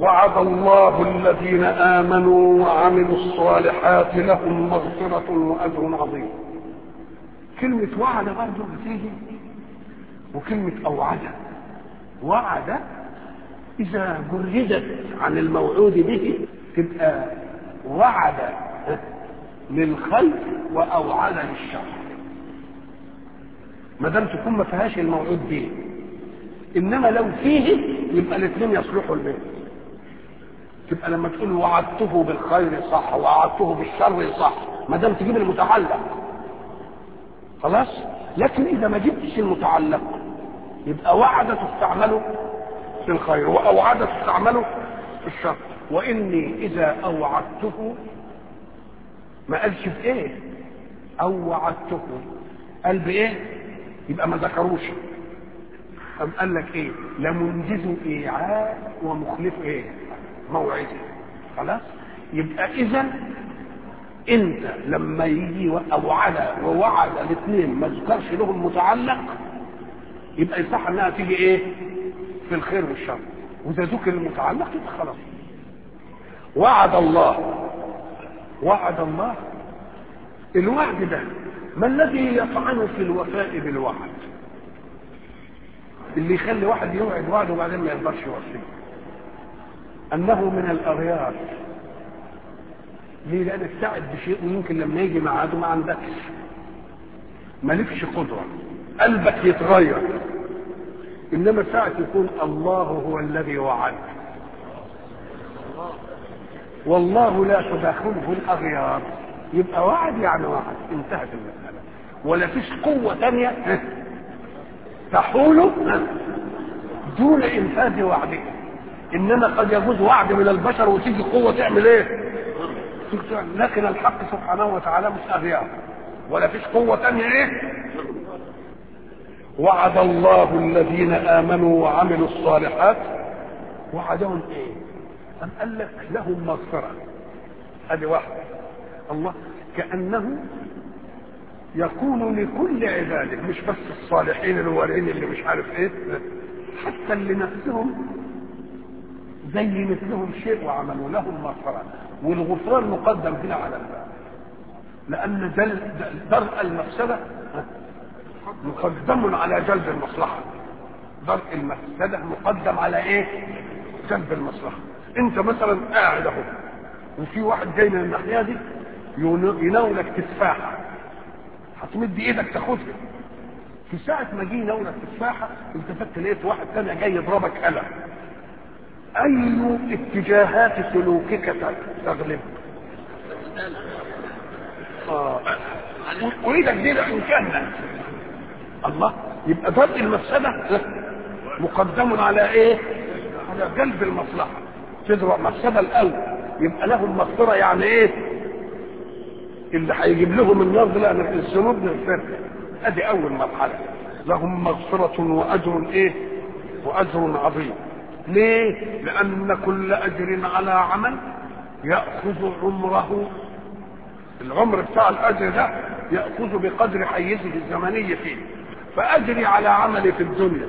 وعد الله الذين امنوا وعملوا الصالحات لهم مغفره واجر عظيم كلمه وعد برضه بتيجي وكلمه اوعد وعد اذا جردت عن الموعود به تبقى وعد للخير واوعد للشر ما دام تكون ما فيهاش الموعود به انما لو فيه يبقى الاثنين يصلحوا البيت تبقى لما تقول وعدته بالخير صح وعدته بالشر صح ما دام تجيب المتعلق خلاص لكن اذا ما جبتش المتعلق يبقى وعد تستعمله في الخير واوعد تستعمله في الشر واني اذا اوعدته ما قالش بايه اوعدته قال بايه يبقى ما ذكروش أم قال لك ايه لمنجز ايعاد ومخلف ايه موعده خلاص يبقى اذا انت لما يجي اوعد ووعد الاثنين ما ذكرش لهم متعلق يبقى يصح انها تيجي ايه في الخير والشر واذا ذكر المتعلق يبقى خلاص وعد الله وعد الله الوعد ده ما الذي يطعن في الوفاء بالوعد اللي يخلي واحد يوعد وعد وبعدين ما يقدرش يوفيه انه من الاغيار ليه لانك تعد بشيء ويمكن لما يجي ميعاده ما عندكش مالكش قدره قلبك يتغير انما ساعه يكون الله هو الذي وعد والله لا تداخله الاغيار يبقى وعد يعني وعد انتهت المساله ولا فيش قوه ثانيه تحول دون انفاذ وعده انما قد يجوز وعد من البشر وتيجي قوه تعمل ايه لكن الحق سبحانه وتعالى مش اغيار ولا فيش قوه ثانيه ايه وعد الله الذين امنوا وعملوا الصالحات وعدهم ايه أم قال لك لهم مغفرة هذه واحدة الله كأنه يقول لكل عباده مش بس الصالحين الوالين اللي مش عارف ايه حتى اللي نفسهم زي مثلهم شيء وعملوا لهم مغفرة والغفران مقدم هنا على الباب لأن دل درء المفسدة مقدم على جلب المصلحة درء المفسدة مقدم على ايه؟ جلب المصلحة انت مثلا قاعد اهو وفي واحد جاي من الناحيه دي يناولك تفاحه هتمد ايدك تاخدها في ساعة ما جه يناولك تفاحة التفت لقيت واحد تاني جاي يضربك قلم أي اتجاهات سلوكك تغلب؟ آه. وإيدك دي إن كان الله يبقى درء المفسدة مقدم على إيه؟ على جلب المصلحة تضرب مفسدة الأول يبقى لهم مغفرة يعني إيه؟ اللي هيجيب لهم النار ده لأن الذنوب نغفرها أدي أول مرحلة لهم مغفرة وأجر إيه؟ وأجر عظيم ليه؟ لأن كل أجر على عمل يأخذ عمره العمر بتاع الأجر ده يأخذ بقدر حيزه الزمني فيه فأجري على عملي في الدنيا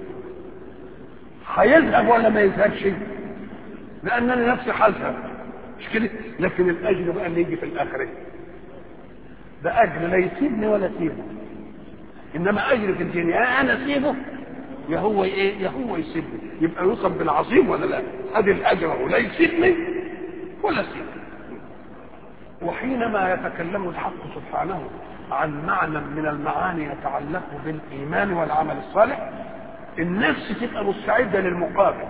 هيذهب ولا ما يذهبش؟ لأنني نفسي هذهب مش كده؟ لكن الأجر بقى اللي يجي في الآخرة ده أجر لا يسيبني ولا يسيبه إنما أجر في الدنيا يا أنا أسيبه يا هو إيه؟ يا هو يسيبني يبقى يوصف بالعظيم ولا لا؟ أدي الأجر ولا يسيبني ولا يسيبني وحينما يتكلم الحق سبحانه عن معنى من المعاني يتعلق بالايمان والعمل الصالح النفس تبقى مستعده للمقابل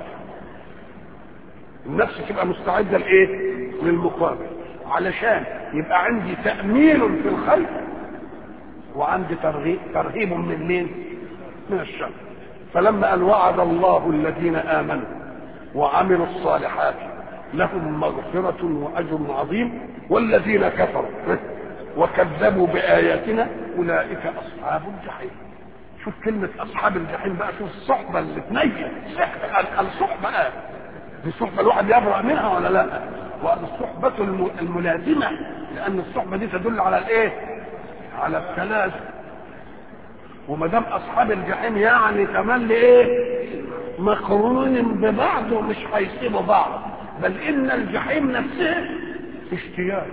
النفس تبقى مستعده لايه للمقابل علشان يبقى عندي تامين في الخير وعندي ترغيب ترهيب من مين من الشر فلما قال وعد الله الذين امنوا وعملوا الصالحات لهم مغفرة وأجر عظيم والذين كفروا وكذبوا بآياتنا أولئك أصحاب الجحيم شوف كلمة أصحاب الجحيم بقى شوف الصحبة اللي تنيل الصحبة آه. دي الصحبة الواحد يبرأ منها ولا لا والصحبة الملازمة لأن الصحبة دي تدل على الإيه؟ على التلازم وما دام أصحاب الجحيم يعني تملي إيه؟ مقرون ببعض ومش هيسيبوا بعض بل ان الجحيم نفسها في اشتياق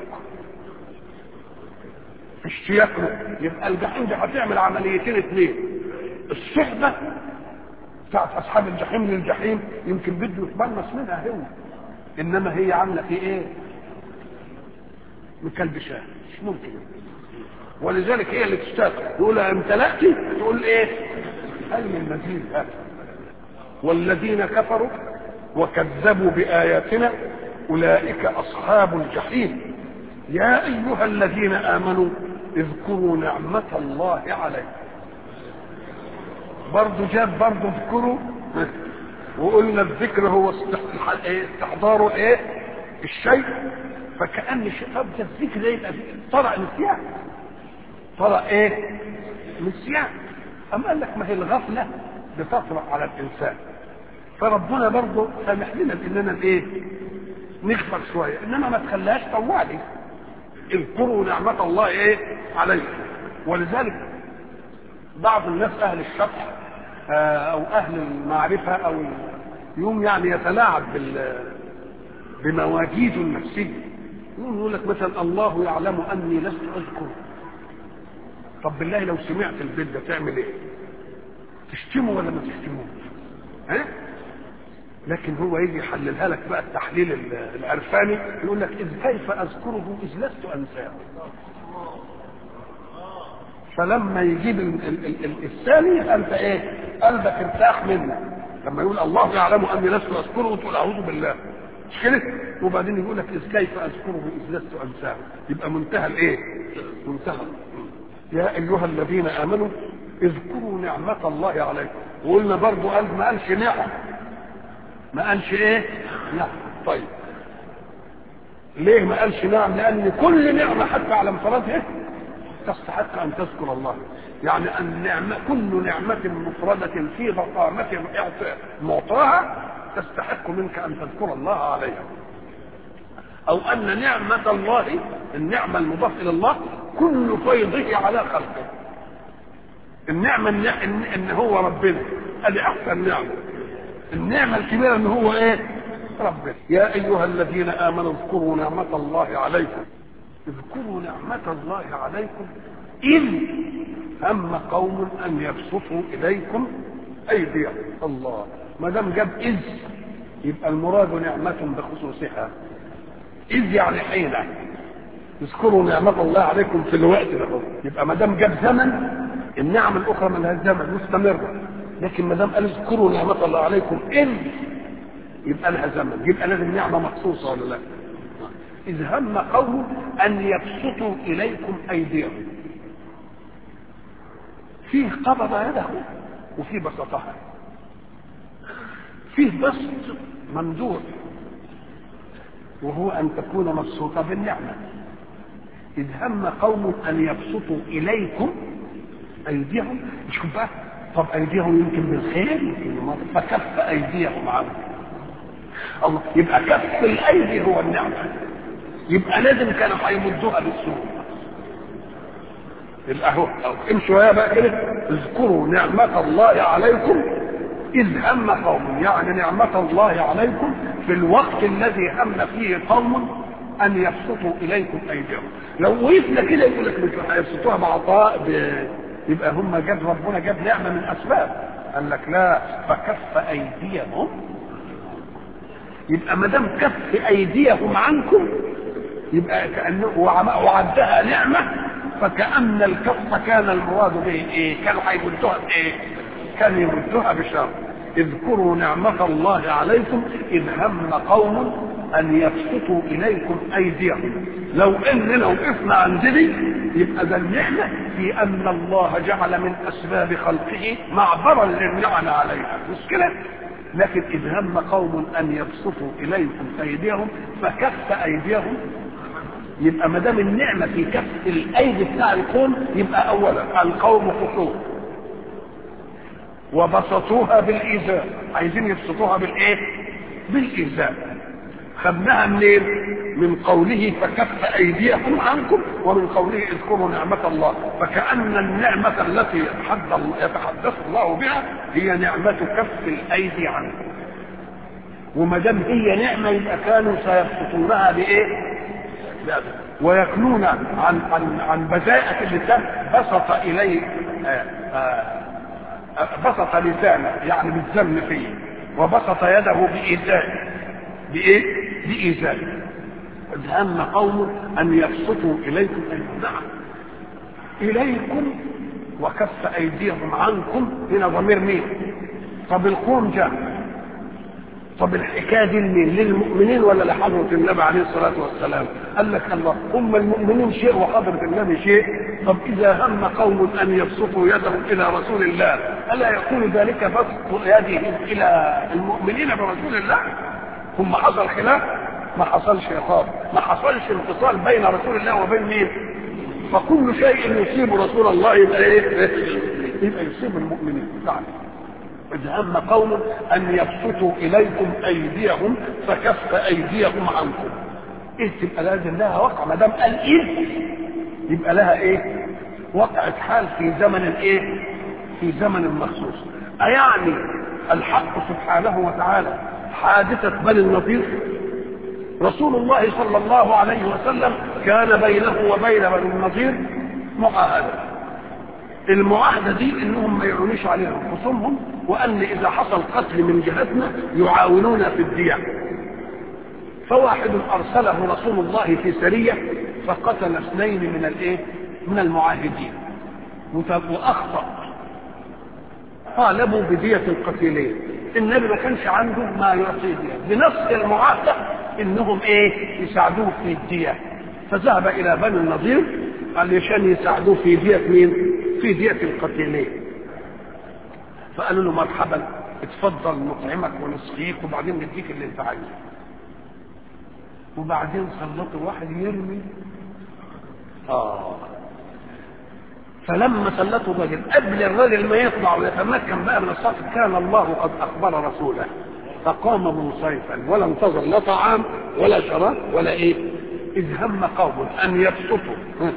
في اشتياق له يبقى الجحيم دي هتعمل عمليتين اثنين الصحبه بتاعت اصحاب الجحيم للجحيم يمكن بده يتبنص منها هو انما هي عامله في ايه؟ مكلبشاه مش ممكن ولذلك هي اللي تشتاق يقول امتلأت تقول ايه؟ هل من مزيد هذا والذين كفروا وكذبوا بآياتنا أولئك أصحاب الجحيم يا أيها الذين آمنوا اذكروا نعمة الله عليكم برضه جاب برضه اذكروا وقلنا الذكر هو استحضار ايه الشيء فكأن طب ده الذكر ده يبقى طرأ نسيان طرأ ايه نسيان أم قال لك ما هي الغفلة بتطرأ على الإنسان فربنا برضه سامح لنا باننا ايه نكبر شويه انما ما تخليهاش طوالي اذكروا نعمة الله ايه عليكم ولذلك بعض الناس اهل الشطح او اهل المعرفة او يوم يعني يتلاعب بال بمواجيده النفسية يقول لك مثلا الله يعلم اني لست اذكر طب بالله لو سمعت البيت ده تعمل ايه تشتمه ولا ما تشتموش ها لكن هو يجي يحللها لك بقى التحليل العرفاني يقول لك اذ كيف اذكره اذ لست انساه فلما يجيب ال ال ال الثاني انت ايه قلبك ارتاح منه لما يقول الله يعلم اني لست اذكره وتقول اعوذ بالله مش كده وبعدين يقول لك اذ كيف اذكره اذ لست انساه يبقى منتهى الايه منتهى يا ايها الذين امنوا اذكروا نعمة الله عليكم وقلنا برضو قال ما قالش نعم ما قالش ايه نعم طيب ليه ما قالش نعم لان كل نعمة حتى على انفرادها تستحق ان تذكر الله يعني النعمة كل نعمة مفردة في ضخامة معطاها تستحق منك ان تذكر الله عليها او ان نعمة الله النعمة المضاف الى الله كل فيضه على خلقه النعمة ان, إن, إن هو ربنا ادي احسن نعمة النعمة الكبيرة ان هو ايه ربنا يا ايها الذين امنوا اذكروا نعمة الله عليكم اذكروا نعمة الله عليكم إذ هم قوم أن يبسطوا إليكم أيديهم الله ما دام جاب إذ يبقى المراد نعمة بخصوصها إذ يعني حين اذكروا نعمة الله عليكم في الوقت ده يبقى ما دام جاب زمن النعم الأخرى من هذا الزمن مستمرة لكن ما دام قال اذكروا نعمة الله عليكم إذ يبقى لها زمن يبقى لازم نعمة مخصوصة ولا لا؟ إذ هم قوم أن يبسطوا إليكم أيديهم فيه قبض يده وفيه بسطها فيه بسط ممدود وهو أن تكون مبسوطة بالنعمة إذ هم قوم أن يبسطوا إليكم أيديهم شوف بقى طب أيديهم يمكن بالخير يمكن بالمرض فكف أيديهم عنه الله يبقى كف الأيدي هو النعمة يبقى لازم كانوا هيمدوها بالسوء يبقى اهو امشوا يا بقى كده اذكروا نعمة الله عليكم إذ هم قوم يعني نعمة الله عليكم في الوقت الذي هم فيه قوم أن يبسطوا إليكم أيديهم لو وقفنا كده يقول لك مش هيبسطوها بعطاء ب... يبقى هم جاب ربنا جاب نعمة من أسباب قال لك لا فكف أيديهم يبقى ما دام كف أيديهم عنكم يبقى كأنه وعدها نعمة فكأن الكف كان المراد به ايه؟ كانوا هيمدوها بايه؟ كانوا يمدوها بشر اذكروا نعمة الله عليكم إذ هم قوم أن يبسطوا إليكم أيديهم لو إننا وقفنا عند دي يبقى ده النعمة في أن الله جعل من أسباب خلقه معبرا للنعم عليها مش كده؟ لكن إذ هم قوم أن يبسطوا إليكم أيديهم فكف أيديهم يبقى ما دام النعمه في كف الايدي بتاع القوم يبقى اولا القوم خصوم وبسطوها بالايذاء عايزين يبسطوها بالايه؟ بالايذاء خدناها منين؟ من قوله فكف ايديكم عنكم ومن قوله اذكروا نعمة الله فكأن النعمة التي يتحدث الله بها هي نعمة كف الايدي عنكم وما دام هي نعمة يبقى كانوا سيبسطونها بايه؟ بأدب. ويكنون عن عن عن بذاءة اللسان بسط اليه آآ آآ بسط لسانه يعني بالذم فيه وبسط يده بإيذاء بإيه؟ بإيذاء هم قوم أن يبسطوا إليكم أيديهم نعم إليكم وكف أيديهم عنكم هنا ضمير مين؟ طب القوم جاء طب الحكايه دي لمين؟ للمؤمنين ولا لحضره النبي عليه الصلاه والسلام؟ قال لك الله هم المؤمنين شيء وحضره النبي شيء طب اذا هم قوم ان يبسطوا يدهم الى رسول الله الا يكون ذلك بسط يدهم الى المؤمنين برسول الله؟ ثم حصل خلاف؟ ما حصلش خلاف ما حصلش انفصال بين رسول الله وبين مين؟ فكل شيء يصيب رسول الله يبقى ايه؟ يبقى يصيب المؤمنين نعم إذ هم قوم أن يبسطوا إليكم أيديهم فكف أيديهم عنكم. إيه تبقى لازم لها وقع ما دام قال إذ يبقى لها إيه؟ وقعت حال في زمن إيه؟ في زمن مخصوص. أيعني الحق سبحانه وتعالى حادثة بني النضير رسول الله صلى الله عليه وسلم كان بينه وبين بني النضير معاهده المعاهده دي انهم ما يعونوش عليهم خصومهم وان اذا حصل قتل من جهتنا يعاونونا في الدية فواحد ارسله رسول الله في سريه فقتل اثنين من الايه؟ من المعاهدين واخطا طالبوا بدية القتيلين النبي ما كانش عنده ما يعطيه دية بنص المعاهدة انهم ايه يساعدوه في الدية فذهب الى بني النضير علشان يساعدوه في دية مين؟ في دية القتيلين فقالوا له مرحبا اتفضل نطعمك ونسقيك وبعدين نديك اللي انت عايزه وبعدين سلطوا واحد يرمي اه فلما سلطوا الرجل قبل الرجل ما يطلع ويتمكن بقى من الصف كان الله قد اخبر رسوله فقام منصرفا ولا انتظر لا طعام ولا شراب ولا ايه اذ هم قوم ان يبسطوا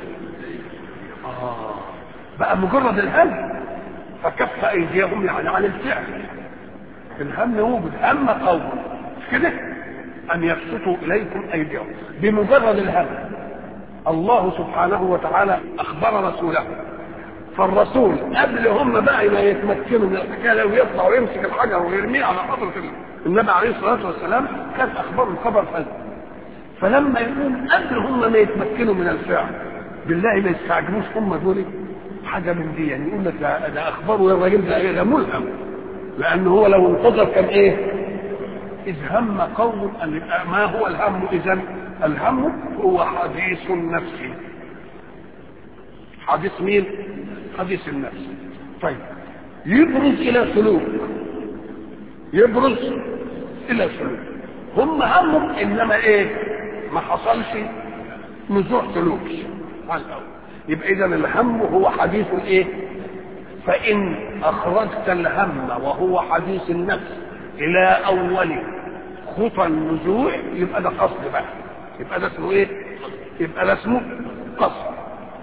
آه. بقى مجرد الهم فكف ايديهم يعني عن الفعل الهم وجد هم قوم مش كده ان يبسطوا اليكم ايديهم بمجرد الهم الله سبحانه وتعالى اخبر رسوله فالرسول قبل هم بقى ما يتمكنوا من الحكايه ويطلع ويمسك الحجر ويرميه على حضره النبي عليه الصلاه والسلام كان اخبار الخبر فذ فلما يقوم قبل هم ما يتمكنوا من الفعل بالله ما يستعجلوش هم دول حاجه من دي يعني يقول لك ده, ده اخباره يا الراجل ده ايه ده ملهم لان هو لو انتظر كان ايه؟ اذ هم قوم ان ما هو الهم اذا؟ الهم هو حديث النفس حديث مين؟ حديث النفس طيب يبرز الى سلوك يبرز الى سلوك هم همهم انما ايه؟ ما حصلش نزوع سلوكي على الاول يبقى اذا الهم هو حديث الايه فان اخرجت الهم وهو حديث النفس الى اول خطى النزوع يبقى ده قصد بقى يبقى ده اسمه ايه يبقى ده اسمه قصد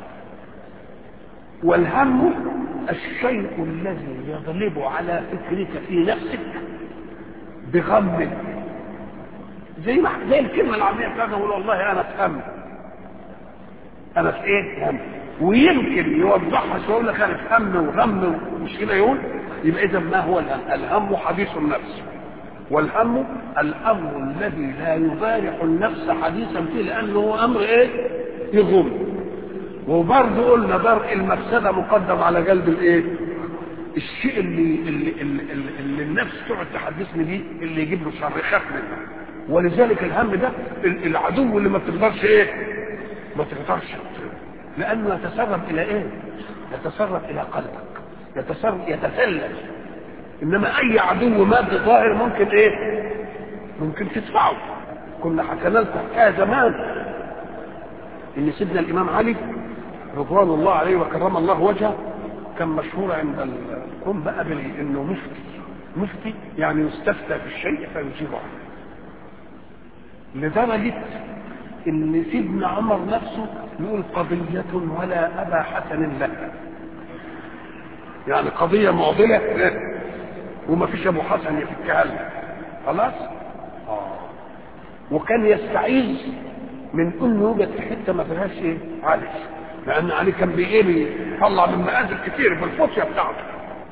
والهم الشيء الذي يغلب على فكرك في نفسك بغم زي ما زي الكلمه العربيه بتاعتنا يقول والله انا في هم انا في ايه؟ هم ويمكن يوضحها شويه يقول لك انا في هم وغم ومش كده يقول يبقى اذا ما هو الهم؟ الهم حديث النفس والهم الامر الذي لا يبارح النفس حديثا فيه لانه هو امر ايه؟ يغم وبرضه قلنا درء المفسده مقدم على جلب الايه؟ الشيء اللي اللي, اللي, اللي, اللي النفس تقعد تحدثني بيه اللي يجيب له شر خاف منه ولذلك الهم ده العدو اللي ما بتقدرش ايه؟ ما تقدرش لانه يتسرب الى ايه؟ يتسرب الى قلبك يتسرب يتسلل انما اي عدو مادي ظاهر ممكن ايه؟ ممكن تدفعه كنا حكينا لكم حكايه زمان ان سيدنا الامام علي رضوان الله عليه وكرم الله وجهه كان مشهور عند القوم بقى انه مفتي مفتي يعني يستفتى في الشيء فيجيب عنه لدرجة إن سيدنا عمر نفسه يقول قضية ولا أبا حسن لها يعني قضية معضلة وما فيش أبو حسن يفكها لنا خلاص؟ آه. وكان يستعيذ من انه يوجد في حته ما فيهاش ايه علي لان علي كان بايه بيطلع من مآزل كتير في الفوشيا بتاعته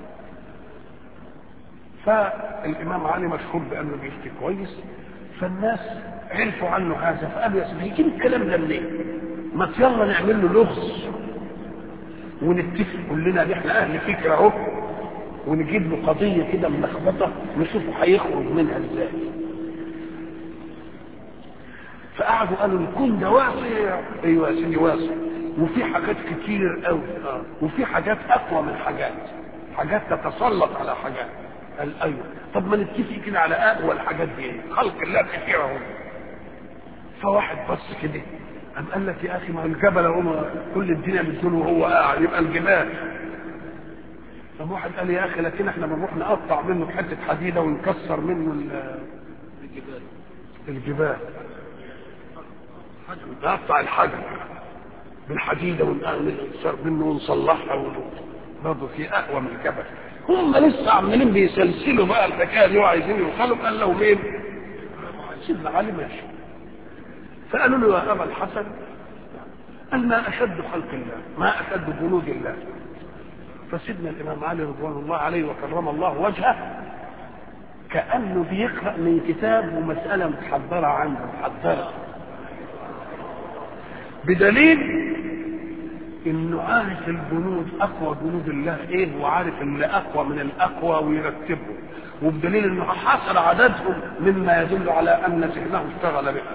فالامام علي مشهور بانه بيفتي كويس فالناس عرفوا عنه هذا فقالوا يا سيدي يجيب الكلام ده منين؟ ما يلا نعمل له لغز ونتفق كلنا ان احنا اهل فكره اهو ونجيب له قضيه كده ملخبطه نشوفه هيخرج منها ازاي فقعدوا قالوا الكون ده واسع ايوه يا سيدي واسع وفي حاجات كتير قوي وفي حاجات اقوى من حاجات حاجات تتسلط على حاجات قال ايوه طب ما نتفق كده على اقوى الحاجات دي ايه خلق الله كتير اهو فواحد بص كده قام قال لك يا اخي ما الجبل اهو كل الدنيا بتزول وهو قاعد يبقى الجبال طب واحد قال يا اخي لكن احنا بنروح نقطع منه حته حديده ونكسر منه الجبال الجبال نقطع الحجر بالحديده ونكسر منه ونصلحها برضه في اقوى من الجبل هم لسه عمالين بيسلسلوا بقى الحكايه دي وعايزين يوصلوا قال له مين؟ سيدنا علي ماشي فقالوا له يا ابا الحسن قال ما اشد خلق الله ما اشد جنود الله فسيدنا الامام علي رضوان الله عليه وكرم الله وجهه كانه بيقرا من كتاب ومساله متحضره عنده محضره بدليل انه عارف الجنود اقوى جنود الله ايه وعارف اللي اقوى من الاقوى ويرتبهم وبدليل انه حصر عددهم مما يدل على ان ذهنه اشتغل بها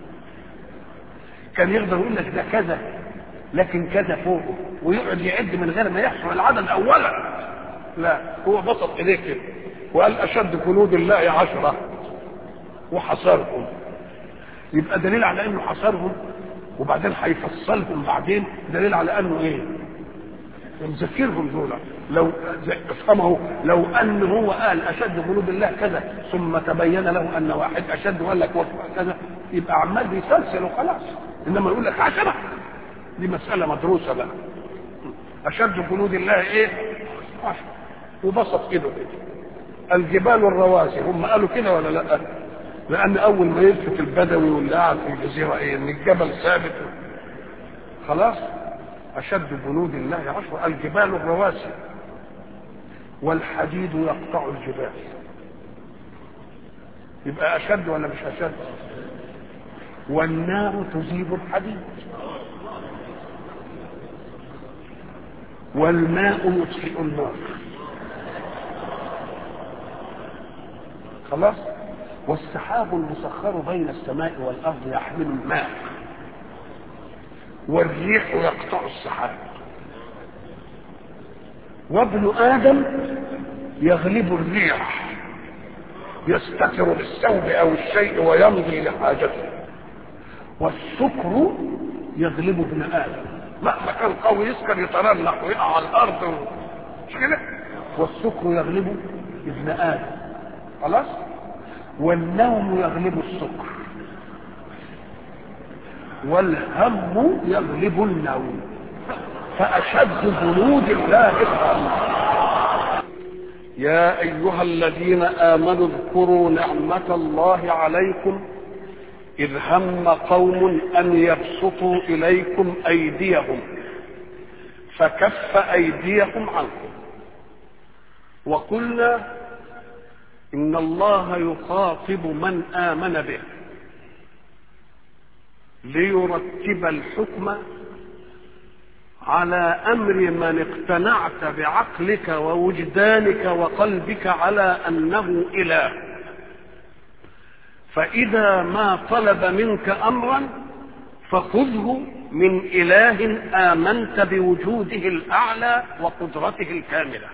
كان يقدر يقول لك ده كذا لكن كذا فوقه ويقعد يعد من غير ما يحصر العدد اولا لا هو بسط ايديه كده وقال اشد جنود الله عشره وحصرهم يبقى دليل على انه حصرهم وبعدين هيفصلهم بعدين دليل على انه ايه مذكرهم دول لو افهمه لو ان هو قال اشد جنود الله كذا ثم تبين له ان واحد اشد وقال لك كذا يبقى عمال بيسلسل وخلاص انما يقول لك عشره دي مساله مدروسه بقى اشد جنود الله ايه عشره وبسط كده كده الجبال الرواسي هم قالوا كده ولا لا لان اول ما يلفت البدوي واللي قاعد في الجزيره ايه ان الجبل ثابت خلاص اشد جنود الله عشر الجبال الرواسي والحديد يقطع الجبال يبقى اشد ولا مش اشد والنار تذيب الحديد والماء يطفئ النار خلاص والسحاب المسخر بين السماء والارض يحمل الماء والريح يقطع السحاب وابن ادم يغلب الريح يستتر بالثوب او الشيء ويمضي لحاجته والسكر يغلب ابن ادم مهما كان قوي يسكر يترنح ويقع على الارض مش كده والسكر يغلب ابن ادم خلاص والنوم يغلب السكر والهم يغلب النوم فأشد جنود الله الهم يا أيها الذين آمنوا اذكروا نعمة الله عليكم إذ هم قوم أن يبسطوا إليكم أيديهم فكف أيديهم عنكم وقلنا إن الله يخاطب من آمن به ليرتب الحكم على امر من اقتنعت بعقلك ووجدانك وقلبك على انه اله فاذا ما طلب منك امرا فخذه من اله امنت بوجوده الاعلى وقدرته الكامله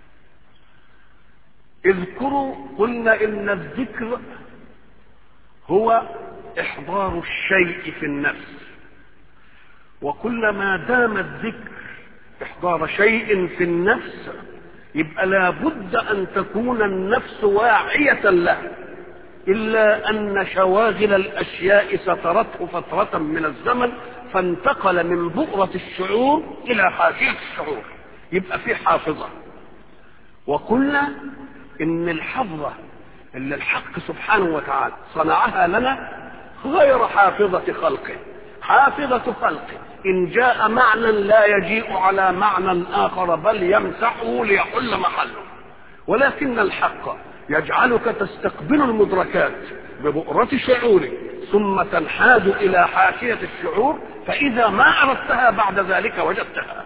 اذكروا قلنا ان الذكر هو احضار الشيء في النفس وكلما دام الذكر احضار شيء في النفس يبقى لابد ان تكون النفس واعيه له إلا أن شواغل الأشياء سترته فترة من الزمن فانتقل من بؤرة الشعور إلى حاشية الشعور يبقى في حافظة وقلنا إن الحفظة اللي الحق سبحانه وتعالى صنعها لنا غير حافظة خلقه حافظة خلقه إن جاء معنى لا يجيء على معنى آخر بل يمسحه ليحل محله ولكن الحق يجعلك تستقبل المدركات ببؤرة شعورك ثم تنحاز إلى حاشية الشعور فإذا ما أردتها بعد ذلك وجدتها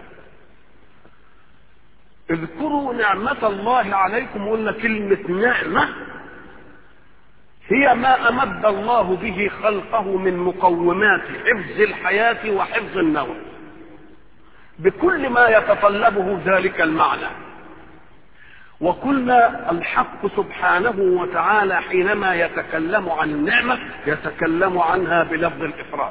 اذكروا نعمة الله عليكم قلنا كلمة نعمة هي ما أمد الله به خلقه من مقومات حفظ الحياة وحفظ النوم بكل ما يتطلبه ذلك المعنى وقلنا الحق سبحانه وتعالى حينما يتكلم عن النعمة يتكلم عنها بلفظ الإفراد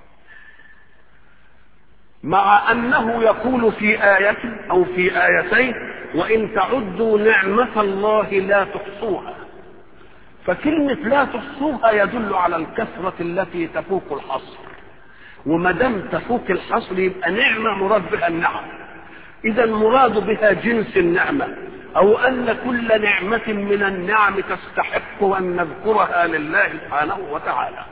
مع أنه يقول في آية أو في آيتين وإن تعدوا نعمة الله لا تحصوها فكلمة لا تحصوها يدل على الكثرة التي تفوق الحصر وما دام تفوق الحصر يبقى نعمة مراد بها النعم إذا المراد بها جنس النعمة أو أن كل نعمة من النعم تستحق أن نذكرها لله سبحانه وتعالى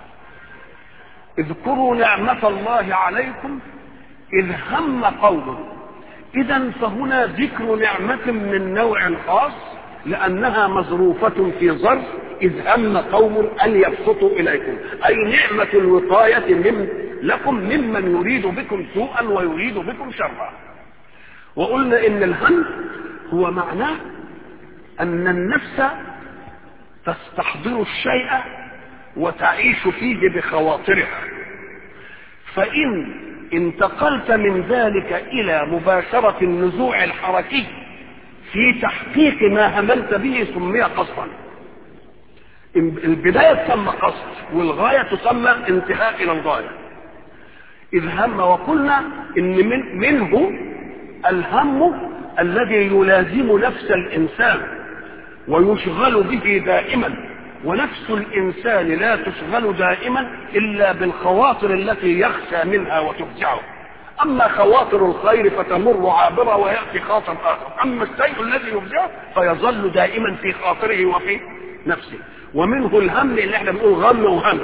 اذكروا نعمة الله عليكم إذ هم قوم إذا فهنا ذكر نعمة من نوع خاص لأنها مظروفة في ظرف إذ هم قوم أن يبسطوا إليكم أي نعمة الوقاية من لكم ممن يريد بكم سوءا ويريد بكم شرا وقلنا إن الهم هو معناه أن النفس تستحضر الشيء وتعيش فيه بخواطرها فإن انتقلت من ذلك إلى مباشرة النزوع الحركي في تحقيق ما هملت به سمي قصدا البداية تسمى قصد والغاية تسمى انتهاء إلى الغاية إذ هم وقلنا إن من منه الهم الذي يلازم نفس الإنسان ويشغل به دائما ونفس الإنسان لا تشغل دائما إلا بالخواطر التي يخشى منها وتفزعه أما خواطر الخير فتمر عابرة ويأتي خاطر آخر أما الشيء الذي يفزعه فيظل دائما في خاطره وفي نفسه ومنه الهم اللي احنا بنقول غم وهم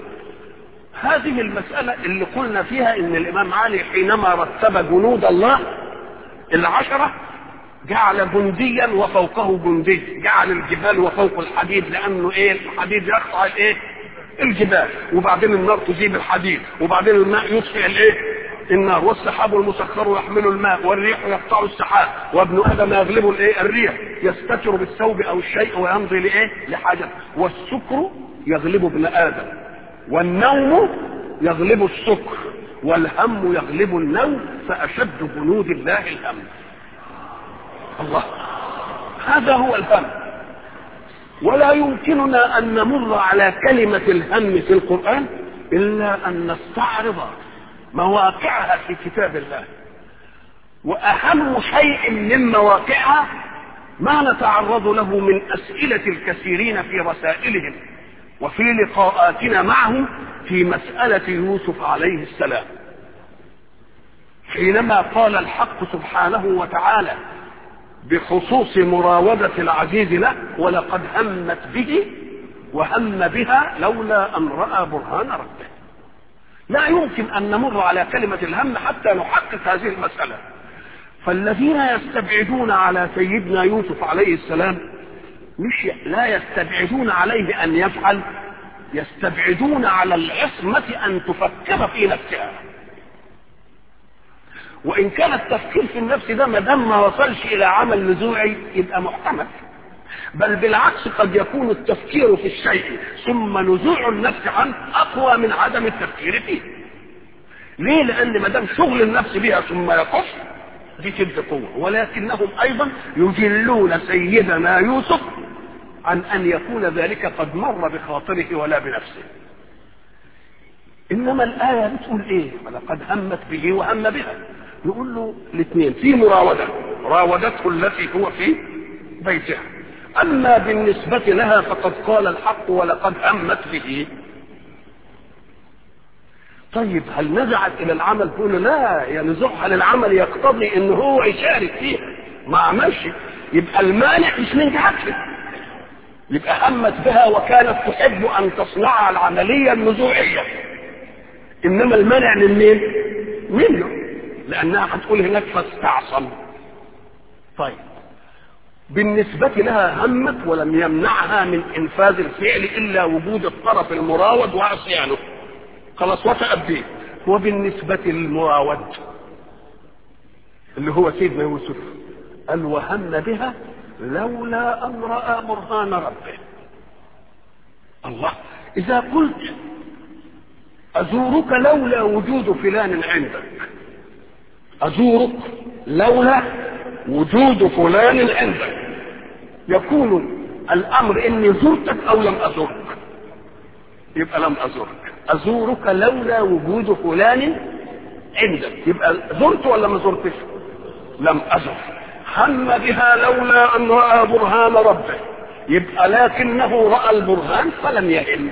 هذه المسألة اللي قلنا فيها ان الامام علي حينما رتب جنود الله العشرة جعل جنديا وفوقه جندي جعل الجبال وفوق الحديد لانه ايه الحديد يقطع الايه الجبال وبعدين النار تجيب الحديد وبعدين الماء يطفئ الايه النار والسحاب المسخر يحمل الماء والريح يقطع السحاب وابن ادم يغلب الايه الريح يستتر بالثوب او الشيء ويمضي لايه لحاجه والسكر يغلب ابن ادم والنوم يغلب السكر والهم يغلب النوم فاشد جنود الله الهم الله هذا هو الهم ولا يمكننا ان نمر على كلمه الهم في القران الا ان نستعرض مواقعها في كتاب الله واهم شيء من مواقعها ما نتعرض له من اسئله الكثيرين في رسائلهم وفي لقاءاتنا معهم في مساله يوسف عليه السلام حينما قال الحق سبحانه وتعالى بخصوص مراودة العزيز له ولقد همت به وهم بها لولا أن رأى برهان ربه لا يمكن أن نمر على كلمة الهم حتى نحقق هذه المسألة فالذين يستبعدون على سيدنا يوسف عليه السلام مش لا يستبعدون عليه أن يفعل يستبعدون على العصمة أن تفكر في نفسها وإن كان التفكير في النفس ده ما دام ما وصلش إلى عمل نزوعي يبقى محتمل بل بالعكس قد يكون التفكير في الشيء ثم نزوع النفس عنه اقوى من عدم التفكير فيه ليه لان ما دام شغل النفس بها ثم يقص دي تلك قوه ولكنهم ايضا يجلون سيدنا يوسف عن ان يكون ذلك قد مر بخاطره ولا بنفسه انما الايه بتقول ايه ولقد همت به وهم بها يقول له الاثنين في مراوده راودته التي هو في بيتها أما بالنسبة لها فقد قال الحق ولقد همت به طيب هل نزعت إلى العمل تقول لا يا نزوحها للعمل يقتضي إن هو يشارك فيها ما عملش يبقى المانع مش من جهتها يبقى همت بها وكانت تحب أن تصنع العملية النزوعية إنما المانع من مين؟ منه لأنها هتقول هناك فاستعصم طيب بالنسبة لها همت ولم يمنعها من إنفاذ الفعل إلا وجود الطرف المراود وعصيانه خلاص وتأبيه وبالنسبة للمراود اللي هو سيدنا يوسف قال وهم بها لولا أن رأى برهان ربه الله إذا قلت أزورك لولا وجود فلان عندك أزورك لولا وجود فلان عندك يكون الأمر إني زرتك أو لم أزرك يبقى لم أزرك أزورك لولا وجود فلان عندك يبقى زرت ولا ما زرتش لم أزر هم بها لولا أن رأى برهان ربه يبقى لكنه رأى البرهان فلم يهم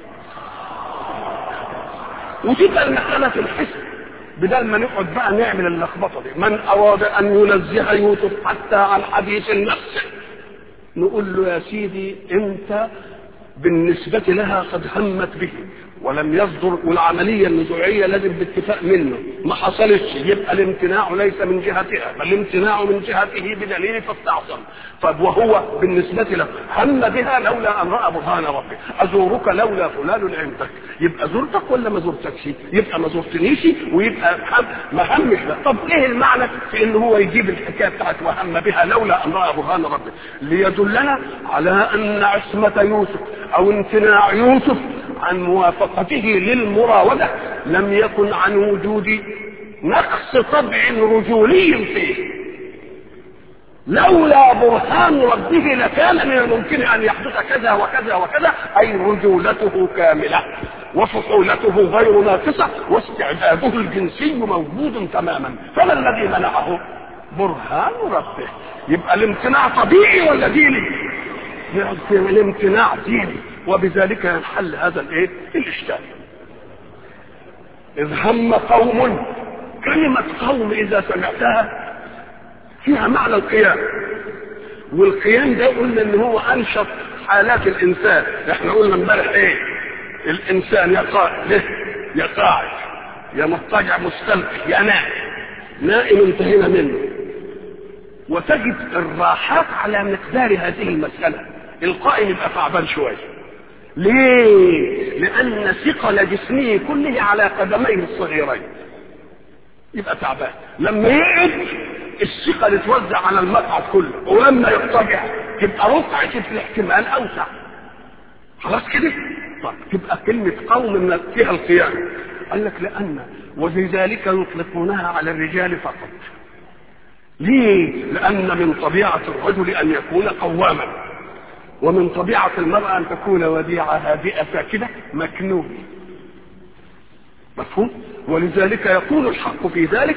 وتبقى المسألة في الحسن بدل ما نقعد بقى نعمل اللخبطة دي من أراد أن ينزه يوسف حتى عن حديث النفس نقول له يا سيدي أنت بالنسبة لها قد همت به ولم يصدر والعملية النزوعية لازم باتفاق منه ما حصلتش يبقى الامتناع ليس من جهتها بل الامتناع من جهته بدليل فاستعصم طب وهو بالنسبة له هم بها لولا أن رأى برهان ربه أزورك لولا فلان عندك يبقى زرتك ولا ما زرتكش يبقى ما زرتنيش ويبقى هم ما همش ده طب ايه المعنى في ان هو يجيب الحكاية بتاعت وهم بها لولا أن رأى برهان ربه ليدلنا على أن عصمة يوسف أو امتناع يوسف عن موافقته للمراودة لم يكن عن وجود نقص طبع رجولي فيه لولا برهان ربه لكان من الممكن ان يحدث كذا وكذا وكذا اي رجولته كامله وفحولته غير ناقصه واستعداده الجنسي موجود تماما فما الذي منعه برهان ربه يبقى الامتناع طبيعي ولا ديني الامتناع ديني وبذلك ينحل هذا الايه الاشكال اذ هم قوم كلمة قوم اذا سمعتها فيها معنى القيام والقيام ده قلنا ان هو انشط حالات الانسان احنا قلنا امبارح ايه الانسان يا قائد يا قاعد يا مضطجع مستلقي يا نائم نائم انتهينا منه وتجد الراحات على مقدار هذه المسألة القائم يبقى تعبان شويه ليه؟ لأن ثقل جسمه كله على قدميه الصغيرين. يبقى تعبان. لما يقعد الثقل يتوزع على المقعد كله، ولما يضطجع تبقى رقعة الاحتمال أوسع. خلاص كده؟ طب تبقى كلمة قوم من فيها القيام. قال لك لأن ولذلك يطلقونها على الرجال فقط. ليه؟ لأن من طبيعة الرجل أن يكون قواما. ومن طبيعة المرأة أن تكون وديعة هادئة ساكنة مكنون مفهوم ولذلك يقول الحق في ذلك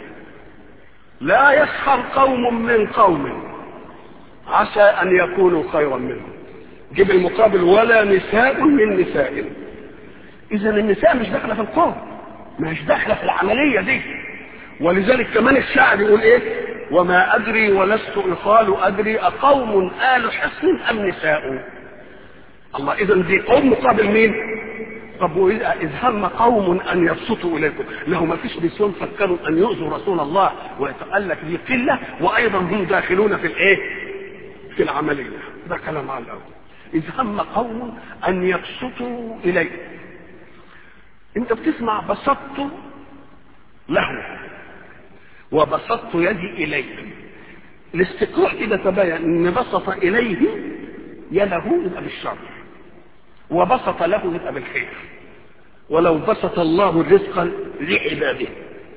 لا يسخر قوم من قوم عسى أن يكونوا خيرا منهم جيب المقابل ولا نساء من نساء إذا النساء مش داخلة في القوم مش داخلة في العملية دي ولذلك كمان الشاعر يقول ايه وما ادري ولست اقال ادري اقوم ال حصن ام نساء الله اذا دي قوم مقابل مين طب واذ هم قوم ان يبسطوا اليكم له ما فيش نسيان فكروا ان يؤذوا رسول الله ويتقال لك دي قله وايضا هم داخلون في الايه في العمليه ده كلام على الاول اذ هم قوم ان يبسطوا اليكم انت بتسمع بسطت له وبسطت يدي اليه الاستقراء كده تبين ان بسط اليه يده يبقى بالشر وبسط له يبقى بالخير ولو بسط الله الرزق لعباده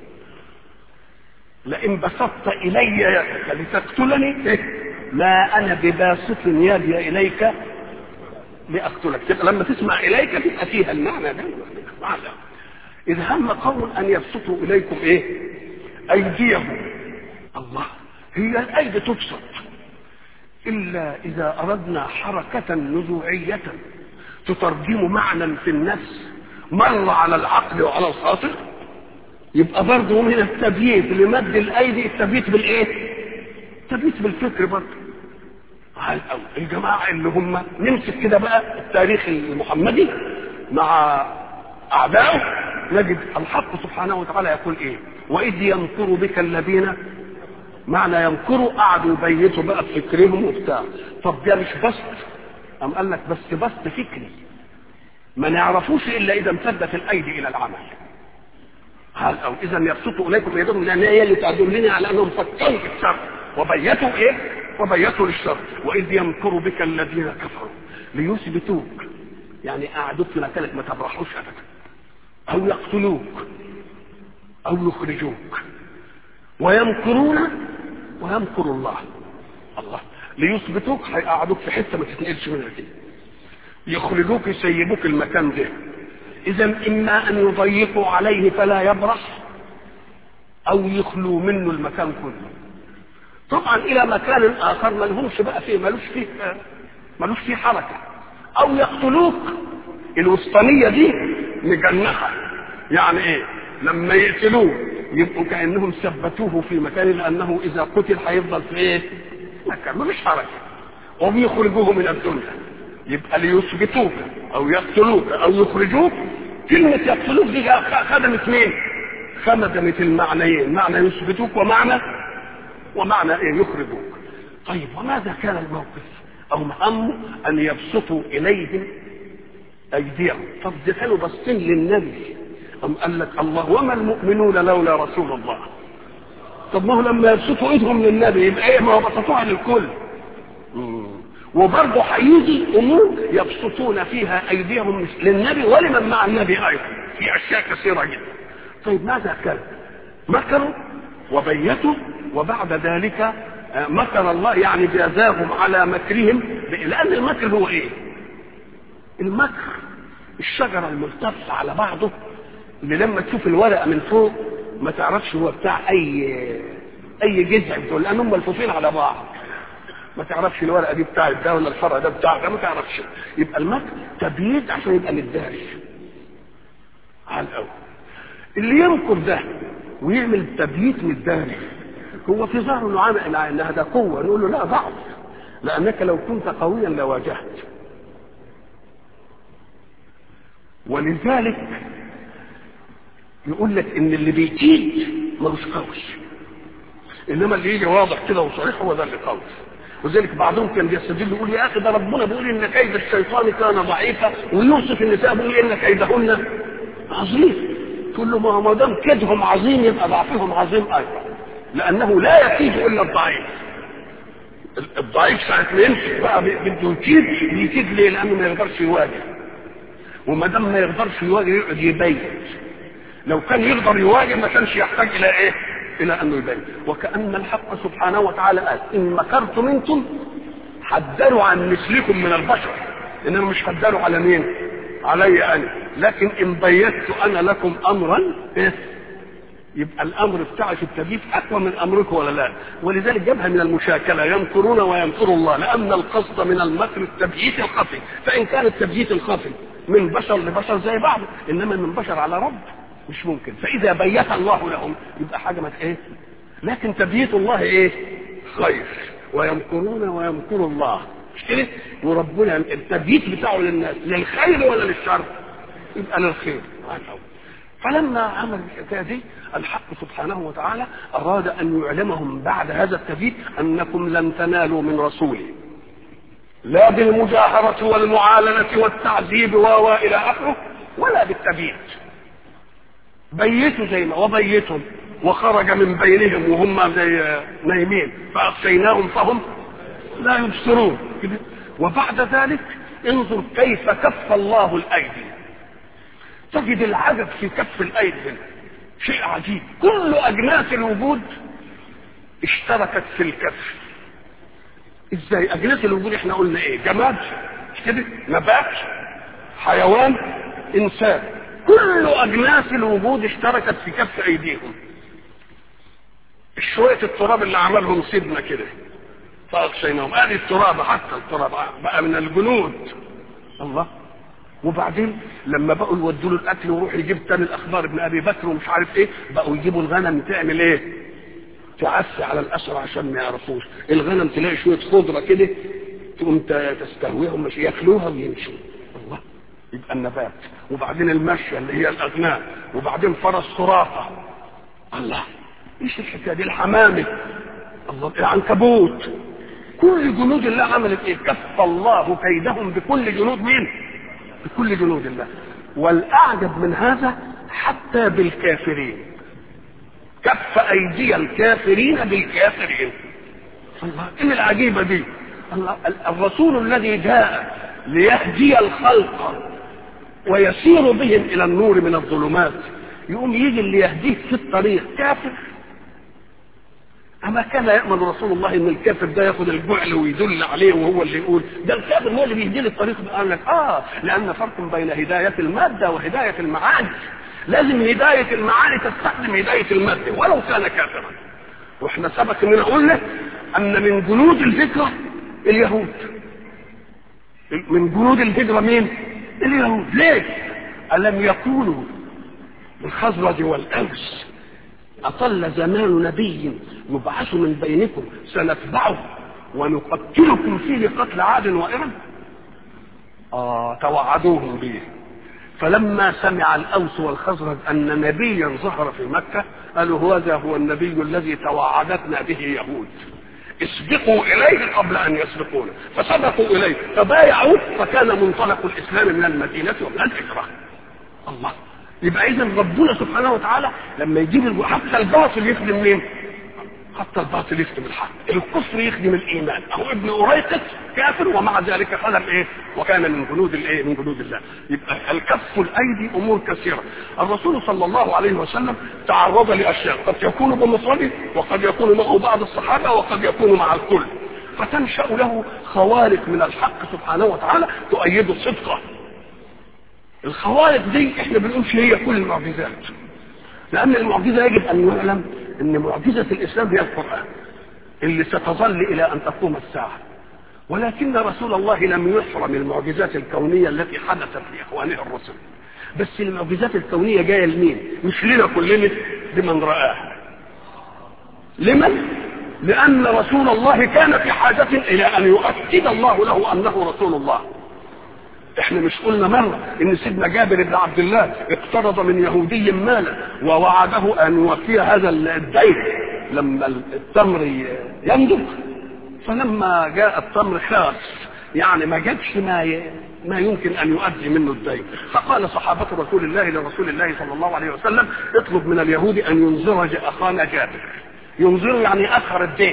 لئن بسطت الي يدك لتقتلني ما انا بباسط يدي اليك لاقتلك تبقى لما تسمع اليك تبقى فيها المعنى ده معنى إذ هم قوم أن يبسطوا إليكم إيه؟ أيديهم الله هي الأيدي تبسط إلا إذا أردنا حركة نزوعية تترجم معنى في النفس مر على العقل وعلى الخاطر يبقى برضه من التبييت لمد الأيدي التبييت بالإيه؟ التبييت بالفكر برضه على الأول الجماعة اللي هم نمسك كده بقى التاريخ المحمدي مع أعدائه نجد الحق سبحانه وتعالى يقول إيه وإذ يمكر بك الذين معنى يمكروا قعدوا يبيتوا بقى بفكرهم وبتاع طب ده مش بسط أم قال لك بس بسط فكري ما نعرفوش إلا إذا امتدت الأيدي إلى العمل هل أو إذا يبسطوا إليكم يدهم لأن هي اللي تدلني على أنهم فكروا في الشر وبيتوا إيه؟ وبيتوا للشر وإذ يمكر بك الذين كفروا ليثبتوك يعني قعدوك في مكانك ما تبرحوش أبدا أو يقتلوك أو يخرجوك ويمكرون ويمكر الله الله ليثبتوك هيقعدوك في حته ما تتنقلش منها كده يخرجوك يسيبوك المكان ده اذا اما ان يضيقوا عليه فلا يبرح او يخلوا منه المكان كله طبعا الى مكان اخر ما لهمش بقى فيه ملوش فيه ملوش فيه حركه او يقتلوك الوسطانيه دي مجنحه يعني ايه لما يقتلوه يبقوا كانهم ثبتوه في مكان لانه اذا قتل هيفضل في ايه؟ مكان مفيش حركه وبيخرجوه من الدنيا يبقى ليثبتوك او يقتلوك او يخرجوك كلمة يقتلوك دي خدمت مين؟ خدمت المعنيين معنى يثبتوك ومعنى ومعنى ايه يخرجوك طيب وماذا كان الموقف او همه ان يبسطوا اليهم ايديهم طب ده كانوا باصين للنبي أم قال لك الله وما المؤمنون لولا رسول الله طب ما هو لما يبسطوا ايدهم للنبي يبقى ايه ما هو بسطوها للكل وبرضه هيجي امور يبسطون فيها ايديهم للنبي ولمن مع النبي ايضا في اشياء كثيره جدا طيب ماذا كان مكروا وبيتوا وبعد ذلك مكر الله يعني جازاهم على مكرهم لان المكر هو ايه المكر الشجره الملتفه على بعضه اللي لما تشوف الورقه من فوق ما تعرفش هو بتاع اي اي جذع بتقول لانهم ملفوفين على بعض ما تعرفش الورقه دي بتاعت ده ولا الفرع ده بتاع ده ما تعرفش يبقى المكر تبييت عشان يبقى متداري على الاول اللي ينكر ده ويعمل تبييت متداري هو في ظهره انه عامل انها ده قوه نقول له لا ضعف لانك لو كنت قويا لواجهت ولذلك يقول لك ان اللي بيكيد ملوش قوي انما اللي يجي واضح كده وصريح هو ده اللي قوي وذلك بعضهم كان بيستدل يقول يا اخي ده ربنا بيقول ان كيد الشيطان كان ضعيفا ويوصف النساء بيقول ان كيدهن عظيم تقول له ما هو ما دام كيدهم عظيم يبقى ضعفهم عظيم ايضا لانه لا يكيد الا الضعيف الضعيف ساعة ما يمسك بقى بده يكيد بيكيد ليه؟ لانه ما يقدرش يواجه وما دام ما يقدرش يواجه يقعد يبين لو كان يقدر يواجه ما كانش يحتاج الى ايه؟ الى انه يبين وكان الحق سبحانه وتعالى قال ان مكرتم انتم حذروا عن مثلكم من البشر انما مش حذروا على مين؟ علي انا لكن ان بيت انا لكم امرا إيه؟ يبقى الامر بتاعي في التبييت اقوى من امركم ولا لا ولذلك جابها من المشاكله يمكرون ويمكر الله لان القصد من المكر التبييت الخفي فان كان التبييت الخفي من بشر لبشر زي بعض انما من بشر على رب مش ممكن فاذا بيت الله لهم يبقى حاجه ما ايه لكن تبييت الله ايه خير ويمكرون ويمكر الله مش كده وربنا التبييت بتاعه للناس للخير ولا للشر يبقى للخير فلما عمل الحكايه دي الحق سبحانه وتعالى اراد ان يعلمهم بعد هذا التبييت انكم لن تنالوا من رسوله لا بالمجاهرة والمعالنة والتعذيب و إلى آخره ولا بالتبييت بيتوا زي ما وبيتهم وخرج من بينهم وهم زي نايمين فأغشيناهم فهم لا يبصرون كده وبعد ذلك انظر كيف كف الله الأيدي تجد العجب في كف الأيدي شيء عجيب كل أجناس الوجود اشتركت في الكف ازاي اجناس الوجود احنا قلنا ايه جماد مش كده نبات حيوان انسان كل اجناس الوجود اشتركت في كف ايديهم شوية التراب اللي عملهم سيدنا كده فاغشيناهم ادي التراب حتى التراب بقى من الجنود الله وبعدين لما بقوا يودوا له الاكل ويروح يجيب تاني الاخبار ابن ابي بكر ومش عارف ايه بقوا يجيبوا الغنم تعمل ايه؟ تعفي على الاسرى عشان ما يعرفوش الغنم تلاقي شويه خضره كده تقوم تستهويهم مش ياكلوها ويمشوا الله يبقى النبات وبعدين المشيه اللي هي الاغنام وبعدين فرس صرافه الله ايش الحكايه دي الحمامه الله العنكبوت كل جنود الله عملت ايه كف الله كيدهم بكل جنود مين بكل جنود الله والاعجب من هذا حتى بالكافرين كف ايدي الكافرين بالكافرين الله ايه العجيبه دي الله الرسول الذي جاء ليهدي الخلق ويسير بهم الى النور من الظلمات يقوم يجي اللي يهديه في الطريق كافر أما كان يأمن رسول الله إن الكافر ده ياخد الجعل ويدل عليه وهو اللي يقول ده الكافر هو اللي بيهدي الطريق قال لك آه لأن فرق بين هداية المادة وهداية المعاني لازم هداية المعاني تستخدم هداية المادة ولو كان كافرا واحنا سبق ان قلنا ان من جنود الهجرة اليهود من جنود الهجرة مين اليهود ليه ألم يكونوا الخزرج والأوس أطل زمان نبي يبعث من بينكم سنتبعه ونقتلكم فيه قتل عاد وإرم آه توعدوهم به فلما سمع الأوس والخزرج أن نبيا ظهر في مكة قالوا هذا هو النبي الذي توعدتنا به يهود اسبقوا إليه قبل أن يسبقونا فسبقوا إليه فبايعوا فكان منطلق الإسلام من المدينة ومن الهجرة الله يبقى اذا ربنا سبحانه وتعالى لما يجيب حتى الباطل يخدم مين؟ حتى الباطل يخدم الحق الكفر يخدم الايمان اهو ابن اوريقس كافر ومع ذلك خدم ايه وكان من جنود الايه من جنود الله يبقى الكف الايدي امور كثيره الرسول صلى الله عليه وسلم تعرض لاشياء قد يكون بمفرده وقد يكون معه بعض الصحابه وقد يكون مع الكل فتنشا له خوارق من الحق سبحانه وتعالى تؤيد صدقه الخوارق دي احنا بنقولش هي كل المعجزات لان المعجزه يجب ان يعلم ان معجزه الاسلام هي القران اللي ستظل الى ان تقوم الساعه ولكن رسول الله لم يحرم المعجزات الكونيه التي حدثت لاخوانه الرسل بس المعجزات الكونيه جايه لمين مش لنا كلنا لمن راها لمن لان رسول الله كان في حاجه الى ان يؤكد الله له انه رسول الله احنا مش قلنا مرة ان سيدنا جابر بن عبد الله اقترض من يهودي مالا ووعده ان يوفي هذا الدين لما التمر ينضج فلما جاء التمر خاص يعني ما جابش ما ي... ما يمكن ان يؤدي منه الدين فقال صحابة رسول الله لرسول الله صلى الله عليه وسلم اطلب من اليهود ان ينظر اخانا جابر ينظر يعني اخر الدين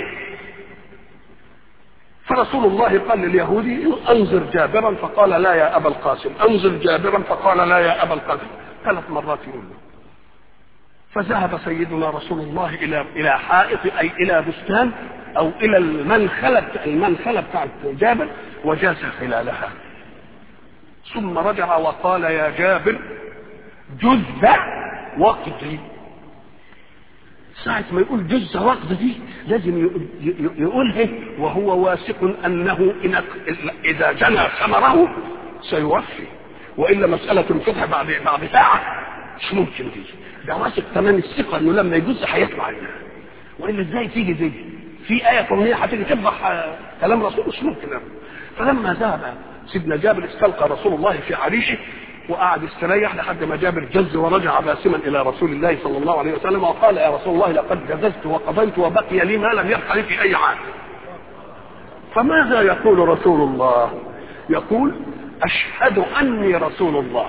فرسول الله قال لليهودي انظر جابرا فقال لا يا ابا القاسم انظر جابرا فقال لا يا ابا القاسم ثلاث مرات يقول له فذهب سيدنا رسول الله الى الى حائط اي الى بستان او الى المنخله المنخله بتاعت جابر وجاس خلالها ثم رجع وقال يا جابر جز وقتي ساعة ما يقول جز وقت دي لازم يقولها وهو واثق انه إن اذا جنى ثمره سيوفي والا مسألة تنفتح بعد بعد ساعة مش ممكن دي ده واثق تمام الثقة انه لما يجوز هيطلع والا ازاي تيجي دي في آية كونية هتيجي تفضح كلام رسول مش ممكن أبدا فلما ذهب سيدنا جابر استلقى رسول الله في عريشه وقعد استريح لحد ما جابر جز ورجع باسما الى رسول الله صلى الله عليه وسلم وقال يا رسول الله لقد جززت وقضيت وبقي لي ما لم يبق لي في اي عام فماذا يقول رسول الله يقول اشهد اني رسول الله